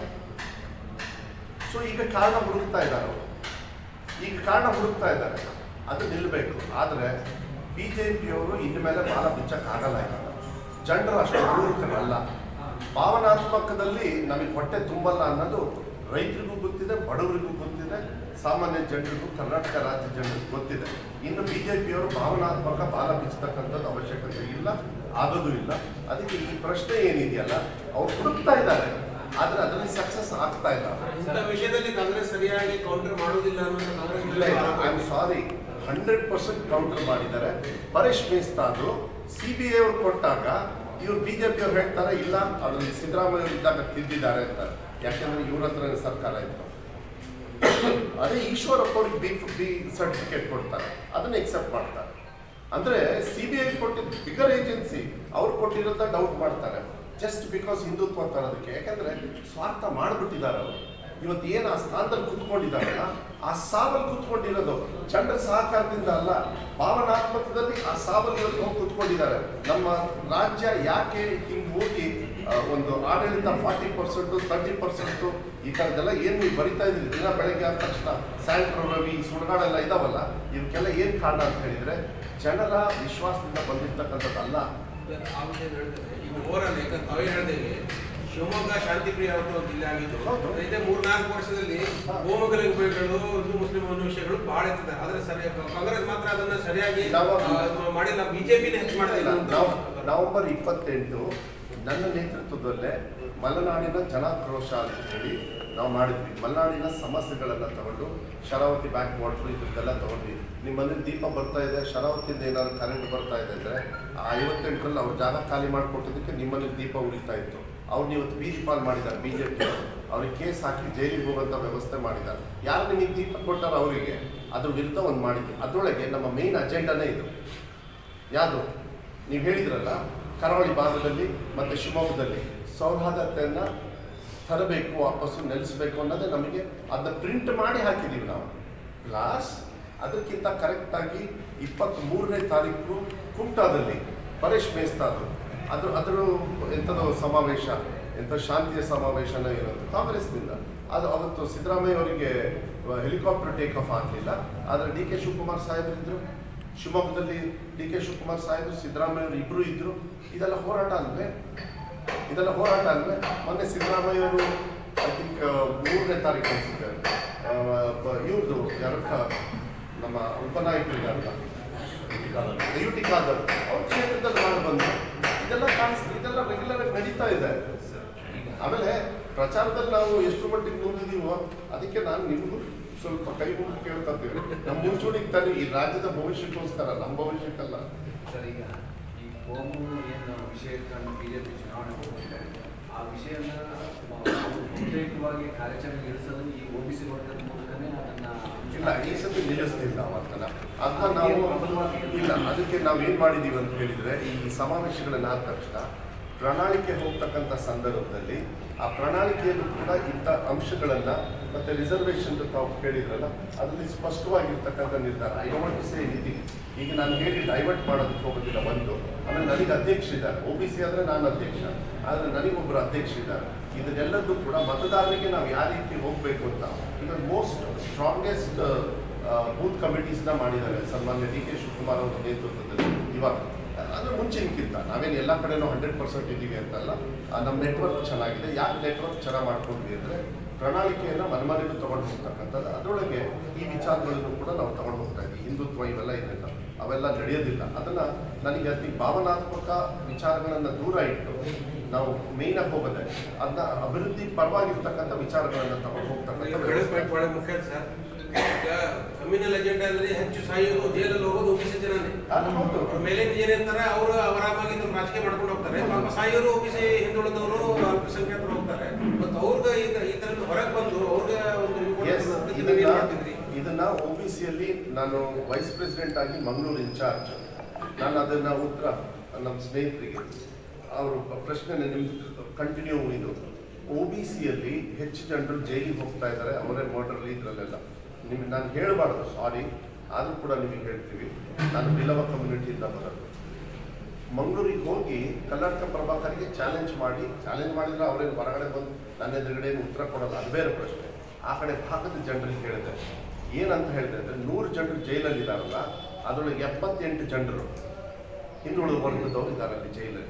ಸೊ ಈಗ ಕಾರಣ ಹುಡುಕ್ತಾ ಇದ್ದಾರೆ ಅವರು ಈಗ ಕಾರಣ ಹುಡುಕ್ತಾ ಇದ್ದಾರೆ ಅದು ನಿಲ್ಲಬೇಕು ಆದರೆ ಬಿ ಜೆ ಪಿಯವರು ಇನ್ನು ಮೇಲೆ ಬಾಲ ಮುಚ್ಚಕ್ಕಾಗಲ್ಲ ಈಗ ಜನರು ಅಷ್ಟು ಮೂರ್ಖರಲ್ಲ ಭಾವನಾತ್ಮಕದಲ್ಲಿ ನಮಗೆ ಹೊಟ್ಟೆ ತುಂಬಲ್ಲ ಅನ್ನೋದು ರೈತರಿಗೂ ಗೊತ್ತಿದೆ ಬಡವರಿಗೂ ಗೊತ್ತಿದೆ ಸಾಮಾನ್ಯ ಜನರಿಗೂ ಕರ್ನಾಟಕ ರಾಜ್ಯ ಜನರಿಗೂ ಗೊತ್ತಿದೆ ಇನ್ನು ಬಿ ಜೆ ಪಿಯವರು ಭಾವನಾತ್ಮಕ ಬಾಲ ಬಿಚ್ಚತಕ್ಕಂಥದ್ದು ಅವಶ್ಯಕತೆ ಇಲ್ಲ ಆಗೋದು ಇಲ್ಲ ಅದಕ್ಕೆ ಈ ಪ್ರಶ್ನೆ ಏನಿದೆಯಲ್ಲ ಅವ್ರು ಹುಡುಕ್ತಾ ಇದ್ದಾರೆ ಆದರೆ ಅದರಲ್ಲಿ ಸಕ್ಸಸ್ ಆಗ್ತಾ ಇಲ್ಲ ಇಂಥ ವಿಷಯದಲ್ಲಿ ಕಾಂಗ್ರೆಸ್ ಸರಿಯಾಗಿ ಕೌಂಟರ್ ಮಾಡೋದಿಲ್ಲ ಅನ್ನೋದು ಕಾಂಗ್ರೆಸ್ ಇಲ್ಲ I am sorry hundred percent counter ಮಾಡಿದ್ದಾರೆ ಪರೇಶ್ ಮೇಸ್ತಾದು ಸಿ ಬಿ ಐ ಅವ್ರು ಕೊಟ್ಟಾಗ ಇವ್ರು ಬಿ ಜೆ ಪಿ ಅವ್ರು ಹೇಳ್ತಾರೆ ಇಲ್ಲ ಅದರಲ್ಲಿ ಸಿದ್ದರಾಮಯ್ಯ ಅವ್ರು ಇದ್ದಾಗ ತಿದ್ದಿದ್ದಾರೆ ಅಂತ ಯಾಕೆಂದ್ರೆ ಇವ್ರ ಹತ್ರ ಸರ್ಕಾರ ಇತ್ತು ಅದೇ ಈಶ್ವರಪ್ಪ ಅವ್ರಿಗೆ ಬಿ ಬಿ ಸರ್ಟಿಫಿಕೇಟ್ ಕೊಡ್ತಾರೆ ಅದನ್ನ ಎಕ್ಸೆಪ್ಟ್ ಮಾಡ್ತಾರೆ ಅಂದ್ರೆ ಸಿ ಬಿ ಐ ಕೊಟ್ಟಿದ್ದು ಬಿಗರ್ ಏಜೆನ್ಸಿ ಅವ್ರು ಕೊಟ್ಟಿರೋದ ಡೌಟ್ ಮಾಡ್ತಾರೆ ಜಸ್ಟ್ ಬಿಕಾಸ್ ಹಿಂದುತ್ವ ತರೋದಕ್ಕೆ ಯಾಕಂದ್ರೆ ಸ್ವಾರ್ಥ ಮಾಡ್ಬಿಟ್ಟಿದ್ದಾರೆ ಅವರು ಇವತ್ತು ಏನು ಆ ಸ್ಥಾನದಲ್ಲಿ ಕುತ್ಕೊಂಡಿದ್ದಾರಲ್ಲ ಆ ಸಾವಲ್ಲಿ ಕುತ್ಕೊಂಡಿರೋದು ಜನರ ಸಹಕಾರದಿಂದ ಅಲ್ಲ ಭಾವನಾತ್ಮಕದಲ್ಲಿ ಆ ಸಾವಲ್ಲಿ ಇವತ್ತು ಹೋಗಿ ಕುತ್ಕೊಂಡಿದ್ದಾರೆ ನಮ್ಮ ರಾಜ್ಯ ಯಾಕೆ ಹಿಂಗೆ ಹೋಗಿ ಆ, ಒಂದು ಆಡಳಿತ ಫಾರ್ಟಿ ಪರ್ಸೆಂಟು ತರ್ಟಿ ಪರ್ಸೆಂಟು ಈ ಥರದ್ದೆಲ್ಲ ಏನು ನೀವು ಬರಿತಾ ಇದ್ರಿ ದಿನ ಬೆಳಗ್ಗೆ ಆದ ತಕ್ಷಣ ಸಾಯಂಕಾಲ ರವಿ ಸುಡುಗಾಡೆಲ್ಲ ಇದಾವಲ್ಲ ಇವಕ್ಕೆಲ್ಲ ಏನು ಕಾರಣ ಅಂತ ಹೇಳಿದ್ರೆ ಜನರ ವಿಶ್ವಾಸದಿಂದ ಬಂದಿರ್ತಕ್ಕಂಥದ್ದಲ್ಲ ಆ ವಿಷಯ ಹೇಳ್ತೇನೆ ಈಗ ಓವರಾಲ್ ಯಾಕಂದ್ರೆ ತಾವೇ ಹೇಳ್ದೇವೆ ಶಿವಮೊಗ್ಗ ಶಾಂತಿಪ್ರಿಯ ಅಂತ ಒಂದು ಜಿಲ್ಲೆ ಆಗಿದ್ದು ಹೌದು. ಇದೇ ಮೂರ್ನಾಲ್ಕು ವರ್ಷದಲ್ಲಿ ಹೋಮಗಲಿಂಗಗಳು ಹಿಂದೂ ಮುಸ್ಲಿಂ ಅನ್ನೋ ವಿಷಯಗಳು ಬಹಳ ಇರ್ತದೆ ಆದ್ರೆ ಸರಿ ಕಾಂಗ್ರೆಸ್ ಮಾತ್ರ ಅದನ್ನ ಸರಿಯಾಗಿ ನಾವು- ಆ, ಮಾಡಿಲ್ಲ ಬಿಜೆಪಿನೇ ಹೆಚ್ಚು ಮಾಡ್ತಾ ಇಲ್ಲ, ಇಲ್ಲ ನಾವು ನವೆಂಬರ್ ಇಪ್ಪತ್ತೆಂಟು ನನ್ನ ನೇತೃತ್ವದಲ್ಲೇ ಮಲೆನಾಡಿನ ಜನಾಕ್ರೋಶ ಅಂತ ಹೇಳಿ ನಾವು ಮಾಡಿದ್ವಿ ಮಲೆನಾಡಿನ ಸಮಸ್ಯೆಗಳೆಲ್ಲ ತಗೊಂಡು ಶರಾವತಿ ಬ್ಯಾಕ್ ವಾಟ್ರು ಇದ್ರದ್ದೆಲ್ಲ ತಗೊಂಡ್ವಿ ನಿಮ್ಮ ಮನೇಲಿ ದೀಪ ಬರ್ತಾ ಇದೆ ಶರಾವತಿಯಿಂದ ಏನಾದ್ರು ಕರೆಂಟ್ ಬರ್ತಾ ಇದೆ ಅಂದರೆ ಆ ಐವತ್ತೆಂಟರಲ್ಲಿ ಅವ್ರ ಜಾಗ ಖಾಲಿ ಮಾಡಿಕೊಟ್ಟಿದ್ದಕ್ಕೆ ನಿಮ್ಮಲ್ಲಿ ದೀಪ ಉರಿತಾ ಇತ್ತು ಅವ್ರು ಇವತ್ತು ಬೀದಿ ಪಾಲ್ ಮಾಡಿದ್ದಾರೆ ಬಿ ಜೆ ಪಿ ಅವ್ರಿಗೆ ಕೇಸ್ ಹಾಕಿ ಜೈಲಿಗೆ ಹೋಗುವಂಥ ವ್ಯವಸ್ಥೆ ಮಾಡಿದ್ದಾರೆ ಯಾರು ನಿಮಗೆ ದೀಪ ಕೊಟ್ಟಾರೋ ಅವರಿಗೆ ಅದ್ರ ವಿರುದ್ಧ ಒಂದು ಮಾಡಿದ್ವಿ ಅದರೊಳಗೆ ನಮ್ಮ ಮೇನ್ ಅಜೆಂಡಾನೇ ಇದು ಯಾವುದು ನೀವು ಹೇಳಿದ್ರಲ್ಲ ಕರಾವಳಿ ಭಾಗದಲ್ಲಿ ಮತ್ತು ಶಿವಮೊಗ್ಗದಲ್ಲಿ ಸೌಹಾರ್ದತೆಯನ್ನು ತರಬೇಕು ವಾಪಸ್ಸು ನೆಲೆಸಬೇಕು ಅನ್ನೋದೇ ನಮಗೆ ಅದನ್ನ ಪ್ರಿಂಟ್ ಮಾಡಿ ಹಾಕಿದ್ದೀವಿ ನಾವು ಪ್ಲಾಸ್ ಅದಕ್ಕಿಂತ ಕರೆಕ್ಟಾಗಿ ಇಪ್ಪತ್ತ್ಮೂರನೇ ತಾರೀಕು ಕುಮಟಾದಲ್ಲಿ ಪರೇಶ್ ಮೇಸ್ತಾದ್ರು ಅದು ಅದ್ರ ಎಂಥದೋ ಸಮಾವೇಶ ಎಂಥ ಶಾಂತಿಯ ಸಮಾವೇಶನ ಇರೋದು ಕಾಂಗ್ರೆಸ್ನಿಂದ ಅದು ಅವತ್ತು ಸಿದ್ದರಾಮಯ್ಯ ಅವರಿಗೆ ಹೆಲಿಕಾಪ್ಟರ್ ಟೇಕ್ ಆಫ್ ಆಗಲಿಲ್ಲ ಆದರೆ ಡಿ ಕೆ ಶಿವಕುಮಾರ್ ಸಾಹೇಬರಿದ್ದರು ಶಿವಮೊಗ್ಗದಲ್ಲಿ ಡಿ ಕೆ ಶಿವಕುಮಾರ್ ಸಾಹೇಬರು ಸಿದ್ದರಾಮಯ್ಯ ಅವರು ಇಬ್ಬರು ಇದ್ದರು ಇದೆಲ್ಲ ಹೋರಾಟ ಅಲ್ವೇ ಇದೆಲ್ಲ ಹೋರಾಟ ಅಲ್ವೇ ಮೊನ್ನೆ ಸಿದ್ದರಾಮಯ್ಯ ಅವರು ಐ ಥಿಂಕ್ ಮೂರನೇ ತಾರೀಕು ಅನ್ಸುತ್ತೆ ಇವ್ರದ್ದು ಯಾರಕ್ಕ ನಮ್ಮ ಉಪನಾಯಕರಿಗಾರಲ್ಲ ಯು ಟಿ ಖಾದರ್ ಅವ್ರ ಕ್ಷೇತ್ರದಲ್ಲಿ ಮಾಡಿ ಬಂದು ಇದೆಲ್ಲ ಕಾಣಿಸ್ ಇದೆಲ್ಲ ರೆಗ್ಯುಲರ್ ಆಗಿ ನಡೀತಾ ಇದೆ ಆಮೇಲೆ ಪ್ರಚಾರದಲ್ಲಿ ನಾವು ಎಷ್ಟು ಮಟ್ಟಿಗೆ ಮುಂದಿದೀವೋ ಅದಕ್ಕೆ ನಾನು ನಿಮಗೂ ಸ್ವಲ್ಪ ಕೈ ಮುಗಿ ಕೇಳ್ತಾ ಇದ್ದೀವಿ ನಮ್ಮ ಮುಂಚೂಣಿಗೆ ತನ್ನಿ ಈ ರಾಜ್ಯದ ಭವಿಷ್ಯಕ್ಕೋಸ್ಕರ ನಮ್ಮ ಭವಿಷ್ಯಕ್ಕಲ್ಲ ಸರ್ ಈಗ ಈ ಕೋಮು ಏನು ವಿಷಯ ಇಟ್ಕೊಂಡು ಬಿಜೆಪಿ ಚುನಾವಣೆ ಹೋಗುತ್ತೆ ಆ ವಿಷಯನ ಬಹುತೇಕವಾಗಿ ಕಾರ್ಯಾಚರಣೆಗೆ ಇಳಿಸಲು ಈ ಒ ಬಿ ಸಿ ವರ್ಗದ ಮೂಲಕನೇ ಅದನ್ನ ಇಲ್ಲ ಈ ಸತಿ ನಿಲ್ಲಿಸ್ತಿಲ್ಲ ಅವತ್ತನ್ನ ಅದನ್ನ ನಾವು ಇಲ್ಲ ಅದಕ್ಕೆ ನಾವು ಏನ್ ಮಾಡಿದೀವಿ ಅಂತ ಹೇಳಿದ್ರೆ ಈ ಸಮಾವೇಶಗಳನ್ನ ಆದ ತಕ್ಷಣ ಪ್ರಣಾಳಿಕೆ ಹೋಗ್ತಕ್ಕಂಥ ಸಂದರ್ಭದಲ್ಲಿ ಆ ಪ್ರಣಾಳಿಕೆಯಲ್ಲೂ ಕೂಡ ಇಂಥ ಅಂಶಗಳನ್ನ ಮತ್ತೆ ರಿಸರ್ವೇಷನ್ ತಾವು ಕೇಳಿದ್ರಲ್ಲ ಅದರಲ್ಲಿ ಸ್ಪಷ್ಟವಾಗಿರ್ತಕ್ಕಂಥ ನಿರ್ಧಾರ ಐ ಡೋಂಟ್ ಸೇ ಎನಿಥಿಂಗ್ ಈಗ ನಾನು ಹೇಳಿ ಡೈವರ್ಟ್ ಮಾಡೋದಕ್ಕೆ ಹೋಗೋದಿಲ್ಲ ಒಂದು ಆಮೇಲೆ ನನಗೆ ಅಧ್ಯಕ್ಷ ಇದ್ದಾರೆ ಒ ಬಿ ಸಿ ಆದರೆ ನಾನು ಅಧ್ಯಕ್ಷ ಆದರೆ ನನಗೊಬ್ಬರು ಅಧ್ಯಕ್ಷ ಇದ್ದಾರೆ ಇದನ್ನೆಲ್ಲದೂ ಕೂಡ ಮತದಾರರಿಗೆ ನಾವು ಯಾವ ರೀತಿ ಹೋಗಬೇಕು ಅಂತ ಈಗ ಮೋಸ್ಟ್ ಸ್ಟ್ರಾಂಗೆಸ್ಟ್ ಬೂತ್ ಕಮಿಟೀಸ್ನ ಮಾಡಿದ್ದಾರೆ ಸನ್ಮಾನ್ಯ ಡಿ ಕೆ ಶಿವಕುಮಾರ್ ಅವರ ನೇತೃತ್ವದಲ್ಲಿ ಇವಾಗ ಅಂದ್ರೆ ಮುಂಚಿನಕ್ಕಿಂತ ನಾವೇನು ಎಲ್ಲ ಕಡೆನೂ ಹಂಡ್ರೆಡ್ ಪರ್ಸೆಂಟ್ ಇದ್ದೀವಿ ಅಂತಲ್ಲ ಆ, ನಮ್ಮ ನೆಟ್ವರ್ಕ್ ಚೆನ್ನಾಗಿದೆ ಯಾಕೆ ನೆಟ್ವರ್ಕ್ ಚೆನ್ನಾಗಿ ಮಾಡ್ಕೊಂಡ್ವಿ ಅಂದರೆ ಪ್ರಣಾಳಿಕೆಯನ್ನು ಮನಮನೆಗೂ ತಗೊಂಡು ಹೋಗ್ತಕ್ಕಂಥದ್ದು ಅದರೊಳಗೆ ಈ ವಿಚಾರಗಳನ್ನು ಕೂಡ ನಾವು ತಗೊಂಡು ಹೋಗ್ತಾ ಇದ್ದೀವಿ ಹಿಂದುತ್ವ ಇವೆಲ್ಲ ಇದೆಲ್ಲ ಅವೆಲ್ಲ ನಡೆಯೋದಿಲ್ಲ ಅದನ್ನ ನನಗೆ ಅತಿ ಭಾವನಾತ್ಮಕ ವಿಚಾರಗಳನ್ನು ದೂರ ಇಟ್ಟು ನಾವು ಮೇಯ್ನ್ ಆಗಿ ಹೋಗೋದೆ ಅದನ್ನ ಅಭಿವೃದ್ಧಿ ಪರವಾಗಿರ್ತಕ್ಕಂಥ ವಿಚಾರಗಳನ್ನು ತಗೊಂಡು ಈಗ ಬೆಳೆಸ್ ಪಾಯಿಂಟ್ ಹೋಗ್ತಕ್ಕಂಥ ಬಹಳ ಮುಖ್ಯ ಸರ್ ಈಗ ಕಮ್ಯುನಲ್ ಅಜೆಂಡಾ ಅಂದ್ರೆ ಹೆಚ್ಚು ಸಾಯೋದು ಜೈಲಲ್ಲಿ ಹೋಗೋದು ಓಬಿಸಿ ಜನನೇ ಅದು ಹೌದು. ಮೇಲಿನ ಜನ ಇರ್ತಾರೆ ಅವರು ಆರಾಮಾಗಿ ಇದನ್ನ ರಾಜಕೀಯ ಮಾಡ್ಕೊಂಡು ಹೋಗ್ತಾರೆ ಪಾಪ ಸಾಯೋರು ಓಬಿಸಿ ಹಿಂದುಳಿದವರು ಅಲ್ಪಸಂಖ್ಯಾತರು ಹೋಗ್ತಾರೆ ಮತ್ತು ಅವ್ರಿಗೆ ಈಗ ಈ ತರ ಹೊರಗೆ ಬಂದು ಅವ್ರಿಗೆ ಒಂದು ಇದು Yes, ಕೊಡೋದು ಅದಕ್ಕೆ ನೀವೇನ್ ಇದನ್ನ ಮಾಡ್ತಿದ್ರಿ ಇದನ್ನ ಒ ಬಿ ಸಿಯಲ್ಲಿ ನಾನು ವೈಸ್ ಪ್ರೆಸಿಡೆಂಟ್ ಆಗಿ ಮಂಗಳೂರು ಇನ್ಚಾರ್ಜ್ ನಾನು ಅದನ್ನ ಉತ್ತರ ನಮ್ಮ ಸ್ನೇಹಿತರಿಗೆ ಅವರು ಪ್ರಶ್ನೆ ನಿಮ್ದು ಕಂಟಿನ್ಯೂ ಇದು ಒ ಬಿ ಸಿಯಲ್ಲಿ ಹೆಚ್ಚು ಜನರು ಜೈಲಿಗೆ ಹೋಗ್ತಾ ಇದ್ದಾರೆ ಅವರೇ ಮರ್ಡರ್ ಇದರಲ್ಲೆಲ್ಲ ನಿಮಗೆ ನಾನು ಹೇಳಬಾರ್ದು ಸಾರಿ ಆದರೂ ಕೂಡ ನಿಮಗೆ ಹೇಳ್ತೀವಿ ನಾನು ಬಿಲವ ಕಮ್ಯುನಿಟಿಯಿಂದ ಬರೋದು ಮಂಗಳೂರಿಗೆ ಹೋಗಿ ಕರ್ನಾಟಕ ಪ್ರಭಾಕರಿಗೆ ಚಾಲೆಂಜ್ ಮಾಡಿ ಚಾಲೆಂಜ್ ಮಾಡಿದ್ರೆ ಅವರೇನು ಹೊರಗಡೆ ಬಂದು ನನ್ನ ಎದುರುಗಡೆ ಏನು ಉತ್ತರ ಕೊಡೋಲ್ಲ ಅದು ಬೇರೆ ಪ್ರಶ್ನೆ ಆ ಕಡೆ ಭಾಗದ ಜನರಿಗೆ ಹೇಳಿದೆ ಏನಂತ ಹೇಳಿದೆ ಅಂದರೆ ನೂರು ಜನರು ಜೈಲಲ್ಲಿ ಇದ್ದಾರಲ್ಲ ಅದರೊಳಗೆ ಎಪ್ಪತ್ತೆಂಟು ಜನರು ಹಿಂದುಳಿದ ವರ್ಗದವ್ರು ಇದ್ದಾರೆ ಅಲ್ಲಿ ಜೈಲಲ್ಲಿ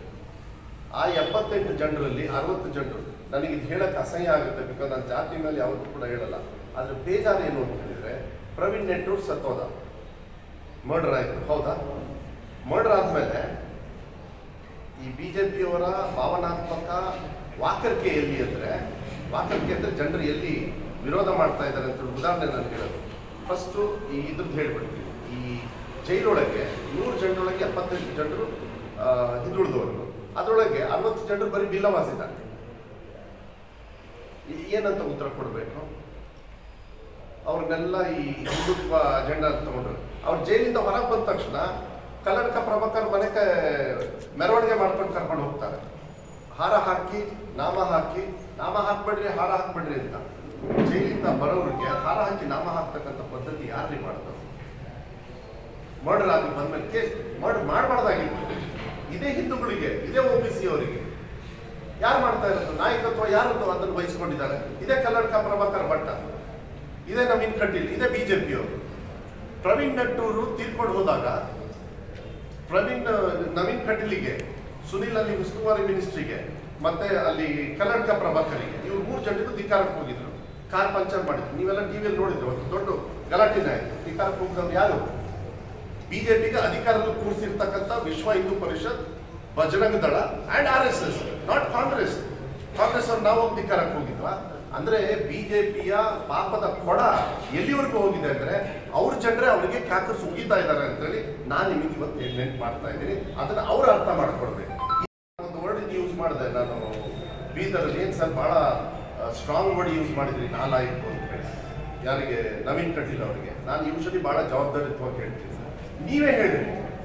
ಆ ಎಪ್ಪತ್ತೆಂಟು ಜನರಲ್ಲಿ ಅರವತ್ತು ಜನರು ನನಗೆ ಇದು ಹೇಳಕ್ಕೆ ಅಸಹ್ಯ ಆಗುತ್ತೆ ಬಿಕಾಸ್ ನಾನು ಜಾತಿ ಮೇಲೆ ಯಾವತ್ತೂ ಕೂಡ ಹೇಳಲ್ಲ ಆದರೆ ಬೇಜಾರು ಏನು ಅಂತ ಹೇಳಿದ್ರೆ ಪ್ರವೀಣ್ ನೆಟ್ಟೂರ್ ಸತ್ತೋದ ಮರ್ಡರ್ ಆಯಿತು ಹೌದಾ ಮರ್ಡರ್ ಆದಮೇಲೆ ಈ ಬಿ ಜೆ ಪಿಯವರ ಭಾವನಾತ್ಮಕ ವಾಕರಿಕೆ ಎಲ್ಲಿ ಅಂದರೆ ವಾಕರಿಕೆ ಅಂದರೆ ಜನರು ಎಲ್ಲಿ ವಿರೋಧ ಮಾಡ್ತಾ ಇದ್ದಾರೆ ಅಂತ ಉದಾಹರಣೆ ನಾನು ಹೇಳೋದು ಫಸ್ಟು ಈ ಇದ್ರದ್ದು ಹೇಳ್ಬಿಡ್ತೀನಿ ಈ ಜೈಲೊಳಗೆ ನೂರು ಜನರೊಳಗೆ ಎಪ್ಪತ್ತೆಂಟು ಜನರು ಆ, ಹಿಂದುಳಿದವರು ಅದರೊಳಗೆ ಅರವತ್ತು ಜನರು ಬರೀ ಬಿಲ್ಲವಾಸಿದ್ದಾರೆ ಈ- ಏನಂತ ಉತ್ತರ ಕೊಡಬೇಕು ಅವ್ರನ್ನೆಲ್ಲ ಈ ಹಿಂದುತ್ವ ಅಜೆಂಡಾ ತಗೊಂಡ್ರು ಅವ್ರು ಜೈಲಿಂದ ಹೊರಗೆ ಬಂದ ತಕ್ಷಣ ಕಲ್ಲಡ್ಕ ಪ್ರಭಾಕರ್ ಮನೆಗೆ ಮೆರವಣಿಗೆ ಮಾಡ್ಕೊಂಡು ಕರ್ಕೊಂಡು ಹೋಗ್ತಾರೆ ಹಾರ ಹಾಕಿ ನಾಮ ಹಾಕಿ ನಾಮ ಹಾಕ್ಬೇಡ್ರಿ ಹಾರ ಹಾಕ್ಬೇಡ್ರಿ ಅಂತ ಜೈಲಿಂದ ಬರೋರಿಗೆ ಹಾರ ಹಾಕಿ ನಾಮ ಹಾಕ್ತಕ್ಕಂಥ ಪದ್ಧತಿ ಯಾರ್ರಿ ಮಾಡ್ತಾರೆ ಮರ್ಡರ್ ಆಗಿ ಬಂದ್ಮೇಲೆ ಕೇಸ್ ಮರ್ಡರ್ ಮಾಡಬಾರ್ದಾಗಿತ್ತು ಇದೇ ಹಿಂದೂಗಳಿಗೆ ಇದೇ ಒ ಬಿ ಸಿ ಅವರಿಗೆ ಯಾರು ಮಾಡ್ತಾ ಇರೋದು ನಾಯಕತ್ವ ಯಾರದ್ದು ಅದನ್ನು ವಹಿಸ್ಕೊಂಡಿದ್ದಾರೆ ಇದೇ ಕಲ್ಲಡ್ಕ ಪ್ರಭಾಕರ್ ಭಟ್ಟ ಇದೇ ನವೀನ್ ಕಟೀಲ್ ಇದೇ ಬಿಜೆಪಿಯವರು ಪ್ರವೀಣ್ ನಟ್ಟೂರು ತೀರ್ಕೊಂಡು ಹೋದಾಗ ಪ್ರವೀಣ್ ನವೀನ್ ಕಟೀಲಿಗೆ ಸುನಿಲ್ ಅಲ್ಲಿ ಉಸ್ತುವಾರಿ ಮಿನಿಸ್ಟ್ರಿಗೆ ಮತ್ತೆ ಅಲ್ಲಿ ಕಲ್ಲಡ್ಕ ಪ್ರಭಾಕರಿಗೆ ಇವ್ರು ಮೂರು ಜನರಿಗೂ ಧಿಕ್ಕಾರಕ್ಕೆ ಹೋಗಿದ್ರು ಕಾರ್ ಪಂಚರ್ ಮಾಡಿದ್ರು ನೀವೆಲ್ಲ ಟಿವಿಯಲ್ಲಿ ನೋಡಿದ್ರು ಒಂದು ದೊಡ್ಡ ಗಲಾಟೆನೇ ಆಯ್ತು ಧಿಕ್ಕಾರಕ್ಕೆ ಹೋಗಿದವ್ರು ಯಾರು ಬಿಜೆಪಿಗೆ ಅಧಿಕಾರದಲ್ಲಿ ಕೂರಿಸಿರ್ತಕ್ಕಂಥ ವಿಶ್ವ Hindu Parishad Bajrang Dal and R S S not Congress Congress ಅವ್ರು ನಾವು ಹೋಗಿ ಧಿಕ್ಕಾರಕ್ಕೆ ಹೋಗಿದ್ವಾ ಅಂದ್ರೆ ಬಿಜೆಪಿಯ ಪಾಪದ ಕೊಡ ಎಲ್ಲಿವರೆಗೂ ಹೋಗಿದೆ ಅಂದ್ರೆ ಅವ್ರ ಜನರೇ ಅವರಿಗೆ ಕ್ಯಾಕರ್ಸ್ ಉಗಿತಾ ಇದ್ದಾರೆ ಅಂತೇಳಿ ನಾನು ನಿಮಗೆ ಇವತ್ತು ನೆನ್ಪು ಮಾಡ್ತಾ ಇದ್ದೀನಿ ಅದನ್ನ ಅವ್ರು ಅರ್ಥ ಮಾಡ್ಕೊಳ್ಬೇಕು ಒಂದು ವರ್ಡ್ ಯೂಸ್ ಮಾಡಿದೆ ನಾನು ಬೀದರಲ್ಲಿ ಏನು ಸರ್ ಭಾಳ ಸ್ಟ್ರಾಂಗ್ ವರ್ಡ್ ಯೂಸ್ ಮಾಡಿದ್ರಿ ನಾಲಾಯಿತು ಅಂತ ಹೇಳಿ ಯಾರಿಗೆ ನವೀನ್ ಕಟೀಲ್ ಅವರಿಗೆ ನಾನು ಯೂಶಲಿ ಭಾಳ ಜವಾಬ್ದಾರಿತ್ವವಾಗಿ ಹೇಳ್ತೀನಿ ಸರ್ ನೀವೇ ಹೇಳಿ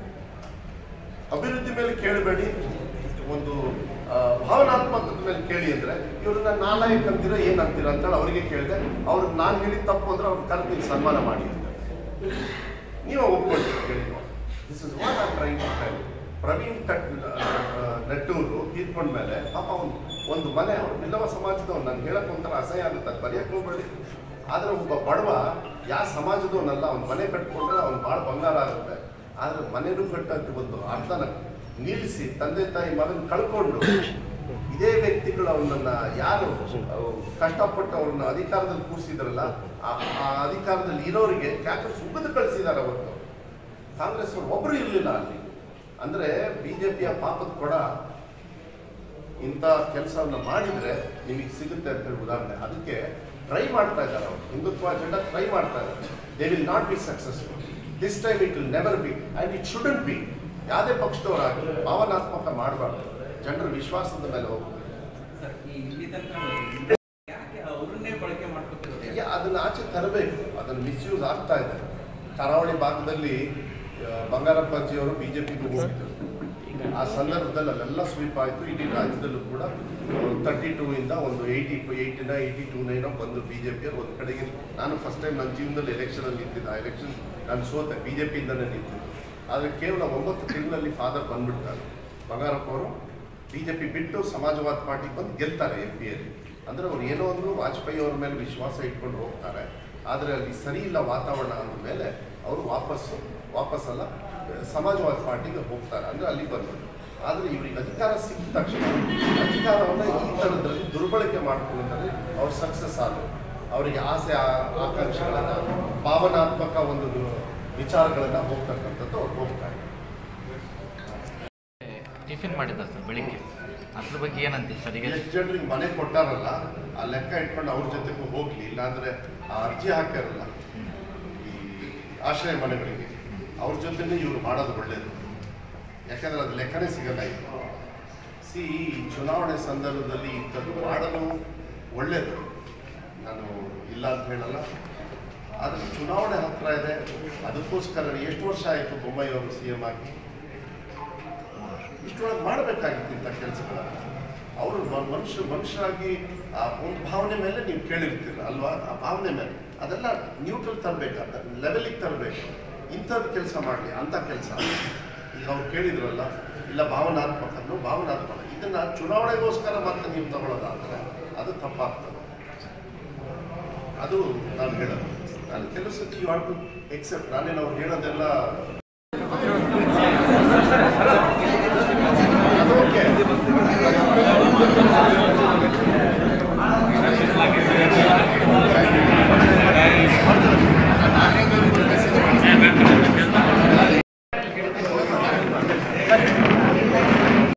ಅಭಿವೃದ್ಧಿ ಮೇಲೆ ಕೇಳಬೇಡಿ ಒಂದು ಆ, ಭಾವನಾತ್ಮಕದ ಮೇಲೆ ಕೇಳಿ ಅಂದ್ರೆ ಇವ್ರನ್ನ ನಾಲಾಯಕ್ ಅಂತೀರಾ ಏನ್ ಅಂತೀರಾ ಅಂತೇಳಿ ಅವರಿಗೆ ಕೇಳಿದೆ ಅವ್ರು ನಾನು ಹೇಳಿದ ತಪ್ಪು ಅಂದ್ರೆ ಅವ್ರ ಕರೆದು ನೀವು ಸನ್ಮಾನ ಮಾಡಿ ಅಂತ ನೀವು ಒಪ್ಕೊಳ್ತೀರಿ ಕೇಳಿ this is what are trying to tell Praveen ಕಟ್ ನೆಟ್ಟೂರು ತೀರ್ಕೊಂಡ್ಮೇಲೆ ಪಾಪ ಅವ್ನು ಒಂದು ಮನೆ ಅವ್ರು ಬಿಲ್ಲವ ಸಮಾಜದವ್ನು ನಾನು ಹೇಳಕ್ ಒಂಥರ ಅಸಹ್ಯ ಆಗುತ್ತೆ ಅದು ಬರೆಯಕ್ಕೆ ಹೋಗ್ಬೇಡಿ ಆದ್ರೆ ಒಬ್ಬ ಬಡವ ಯಾವ ಸಮಾಜದವನಲ್ಲ ಅವ್ನ ಮನೆ ಕಟ್ಕೊಂಡ್ರೆ ಅವ್ನು ಭಾಳ ಬಂಗಾರ ಆಗುತ್ತೆ ಆದ್ರೆ ಮನೆನೂ ಕಟ್ಟಕ್ಕೆ ಒಂದು ಅರ್ಥನ ನಿಲ್ಲಿಸಿ ತಂದೆ ತಾಯಿ ಮಗನ ಕಳ್ಕೊಂಡು ಇದೇ ವ್ಯಕ್ತಿಗಳು ಅವನನ್ನ ಯಾರು ಅಹ್, ಕಷ್ಟಪಟ್ಟು ಅವ್ರನ್ನ ಅಧಿಕಾರದಲ್ಲಿ ಕೂರಿಸಿದ್ರಲ್ಲ ಆ ಆ ಅಧಿಕಾರದಲ್ಲಿ ಇರೋರಿಗೆ ಕ್ಯಾಕರ್ ಸುಗದು ಕಳಿಸಿದ್ದಾರೆ ಅವತ್ತು ಕಾಂಗ್ರೆಸ್ ಅವ್ರು ಒಬ್ರು ಇರಲಿಲ್ಲ ಅಲ್ಲಿ ಅಂದ್ರೆ ಬಿಜೆಪಿಯ ಪಾಪದ ಕೊಡ ಇಂಥ ಕೆಲಸವನ್ನ ಮಾಡಿದ್ರೆ ನಿಮಗೆ ಸಿಗುತ್ತೆ ಅಂತ ಹೇಳಿ ಉದಾಹರಣೆ ಅದಕ್ಕೆ ಟ್ರೈ ಮಾಡ್ತಾ ಇದ್ದಾರೆ ಅವರು ಹಿಂದುತ್ವ ಅಜೆಂಡಾ ಟ್ರೈ ಮಾಡ್ತಾ ಇದ್ದಾರೆ they will not be successful this time it will never be and it shouldn't be ಯಾವುದೇ ಪಕ್ಷದವರಾಗಲಿ ಭಾವನಾತ್ಮಕ ಮಾಡಬಾರ್ದು ಜನರ ವಿಶ್ವಾಸದ ಮೇಲೆ ಹೋಗ್ಬೇಕು ಸರ್ ಈ ಇಲ್ಲಿ ತನಕ ಯಾಕೆ ಅವ್ರನ್ನೇ ಬಳಕೆ ಮಾಡ್ಕೊತಿರೋದು ಈಗ ಅದನ್ನ ಆಚೆ ತರಬೇಕು ಅದನ್ನು ಮಿಸ್ಯೂಸ್ ಆಗ್ತಾ ಇದೆ ಕರಾವಳಿ ಭಾಗದಲ್ಲಿ ಆ, ಬಂಗಾರಪ್ಪಾಜಿಯವರು ಬಿಜೆಪಿಗೆ ಹೋಗಿದ್ರು ಆ ಸಂದರ್ಭದಲ್ಲಿ ಅಲ್ಲೆಲ್ಲ ಸ್ವೀಪ್ ಆಯಿತು ಇಡೀ ರಾಜ್ಯದಲ್ಲೂ ಕೂಡ ತರ್ಟಿ ಟೂ ಇಂದ ಒಂದು ಏಯ್ಟಿ ಏಯ್ಟಿನ ಏಯ್ಟಿ ಟೂನೇನೋ ಬಂದು ಬಿ ಜೆ ಪಿಯವ್ರು ಒಂದು ಕಡೆಗೆ ನಾನು ಫಸ್ಟ್ ಟೈಮ್ ನನ್ನ ಜೀವನದಲ್ಲಿ ಎಲೆಕ್ಷನಲ್ಲಿ ನಿಂತಿದ್ದೆ ಆ ಎಲೆಕ್ಷನ್ ನಾನು ಸೋತೆ ಬಿ ಜೆ ಪಿಯಿಂದಲೇ ನಿಂತಿದ್ದೆ ಆದರೆ ಕೇವಲ ಒಂಬತ್ತು ತಿಂಗಳಲ್ಲಿ ಫಾದರ್ ಬಂದ್ಬಿಡ್ತಾರೆ ಬಂಗಾರಪ್ಪ ಅವರು ಬಿ ಜೆ ಪಿ ಬಿಟ್ಟು ಸಮಾಜವಾದ ಪಾರ್ಟಿಗೆ ಬಂದು ಗೆಲ್ತಾರೆ ಎಂ ಪಿಯಲ್ಲಿ ಅಂದರೆ ಅವ್ರು ಏನೋ ಒಂದು ವಾಜಪೇಯಿ ಅವ್ರ ಮೇಲೆ ವಿಶ್ವಾಸ ಇಟ್ಕೊಂಡು ಹೋಗ್ತಾರೆ ಆದರೆ ಅಲ್ಲಿ ಸರಿ ಇಲ್ಲ ವಾತಾವರಣ ಅಂದ ಮೇಲೆ ಅವರು ವಾಪಸ್ಸು ವಾಪಸ್ಸಲ್ಲ ಸಮಾಜವಾದ ಪಾರ್ಟಿಗೆ ಹೋಗ್ತಾರೆ ಅಂದರೆ ಅಲ್ಲಿ ಬಂದರು ಆದರೆ ಇವ್ರಿಗೆ ಅಧಿಕಾರ ಸಿಕ್ಕ ತಕ್ಷಣ ಅಧಿಕಾರವನ್ನು ಈ ಥರದಲ್ಲಿ ದುರ್ಬಳಕೆ ಮಾಡ್ಕೊಂಡಿದ್ದಾರೆ ಅವ್ರು ಸಕ್ಸಸ್ ಆದರು ಅವರಿಗೆ ಆಸೆ ಆ- ಆಕಾಂಕ್ಷೆಗಳನ್ನು ಭಾವನಾತ್ಮಕ ಒಂದು ವಿಚಾರಗಳನ್ನು ಹೋಗ್ತಕ್ಕಂಥದ್ದು ಅವ್ರು ಹೋಗ್ತಾರೆ ಟಿಫಿನ್ ಮಾಡಿದ್ದ ಸರ್ ಬೆಳಿಗ್ಗೆ ಅದ್ರ ಬಗ್ಗೆ ಏನಂತೀರಿ ಸರ್ ಈಗ ಎಷ್ಟು ಜನರಿಗೆ ಮನೆ ಕೊಟ್ಟಾರಲ್ಲ ಆ ಲೆಕ್ಕ ಇಟ್ಕೊಂಡು ಅವ್ರ ಜೊತೆಗೂ ಹೋಗ್ಲಿ ಇಲ್ಲಾಂದ್ರೆ ಆ ಅರ್ಜಿ ಹಾಕ್ಯಾರಲ್ಲ ಈ ಆಶ್ರಯ ಮನೆಗಳಿಗೆ ಅವ್ರ ಜೊತೆನೇ ಇವ್ರು ಮಾಡೋದು ಒಳ್ಳೇದು ಯಾಕಂದ್ರೆ ಅದು ಲೆಕ್ಕನೇ ಸಿಗಲ್ಲ ಈಗ ಸಿ ಈ ಚುನಾವಣೆ ಸಂದರ್ಭದಲ್ಲಿ ಇಂಥದ್ದು ಮಾಡಲು ಒಳ್ಳೇದು ನಾನು ಇಲ್ಲ ಅಂತ ಹೇಳಲ್ಲ ಆದರೆ ಚುನಾವಣೆ ಹತ್ರ ಇದೆ ಅದಕ್ಕೋಸ್ಕರ ಎಷ್ಟು ವರ್ಷ ಆಯಿತು ಬೊಮ್ಮಾಯಿ ಅವರು ಸಿ ಎಂ ಆಗಿ ಇಷ್ಟೊಳಗೆ ಮಾಡಬೇಕಾಗಿತ್ತು ಇಂಥ ಕೆಲಸಗಳನ್ನ ಅವರು ಮನುಷ್ಯ ಮನುಷ್ಯರಾಗಿ ಆ ಒಂದು ಭಾವನೆ ಮೇಲೆ ನೀವು ಕೇಳಿರ್ತೀರ ಅಲ್ವಾ ಆ ಭಾವನೆ ಮೇಲೆ ಅದೆಲ್ಲ ನ್ಯೂಟ್ರಲ್ ತರಬೇಕಂತ ಲೆವೆಲಿಗೆ ತರಬೇಕು ಇಂಥದ್ದು ಕೆಲಸ ಮಾಡಲಿ ಅಂಥ ಕೆಲಸ ಈಗ ಅವ್ರು ಕೇಳಿದ್ರಲ್ಲ ಇಲ್ಲ ಭಾವನಾತ್ಮಕ ಅಂದ್ರೆ ಭಾವನಾತ್ಮಕ ಇದನ್ನ ಚುನಾವಣೆಗೋಸ್ಕರ ಮತ್ತೆ ನೀವು ತಗೊಳ್ಳೋದಾದ್ರೆ ಅದು ತಪ್ಪಾಗ್ತದೆ ಅದು ನಾನು ಹೇಳೋದು ನಾನು ಕೆಲವು ಸತಿ ಯು ಟು ಎಕ್ಸೆಪ್ಟ್ ನಾನೇನು ಅವ್ರು ಹೇಳೋದೆಲ್ಲ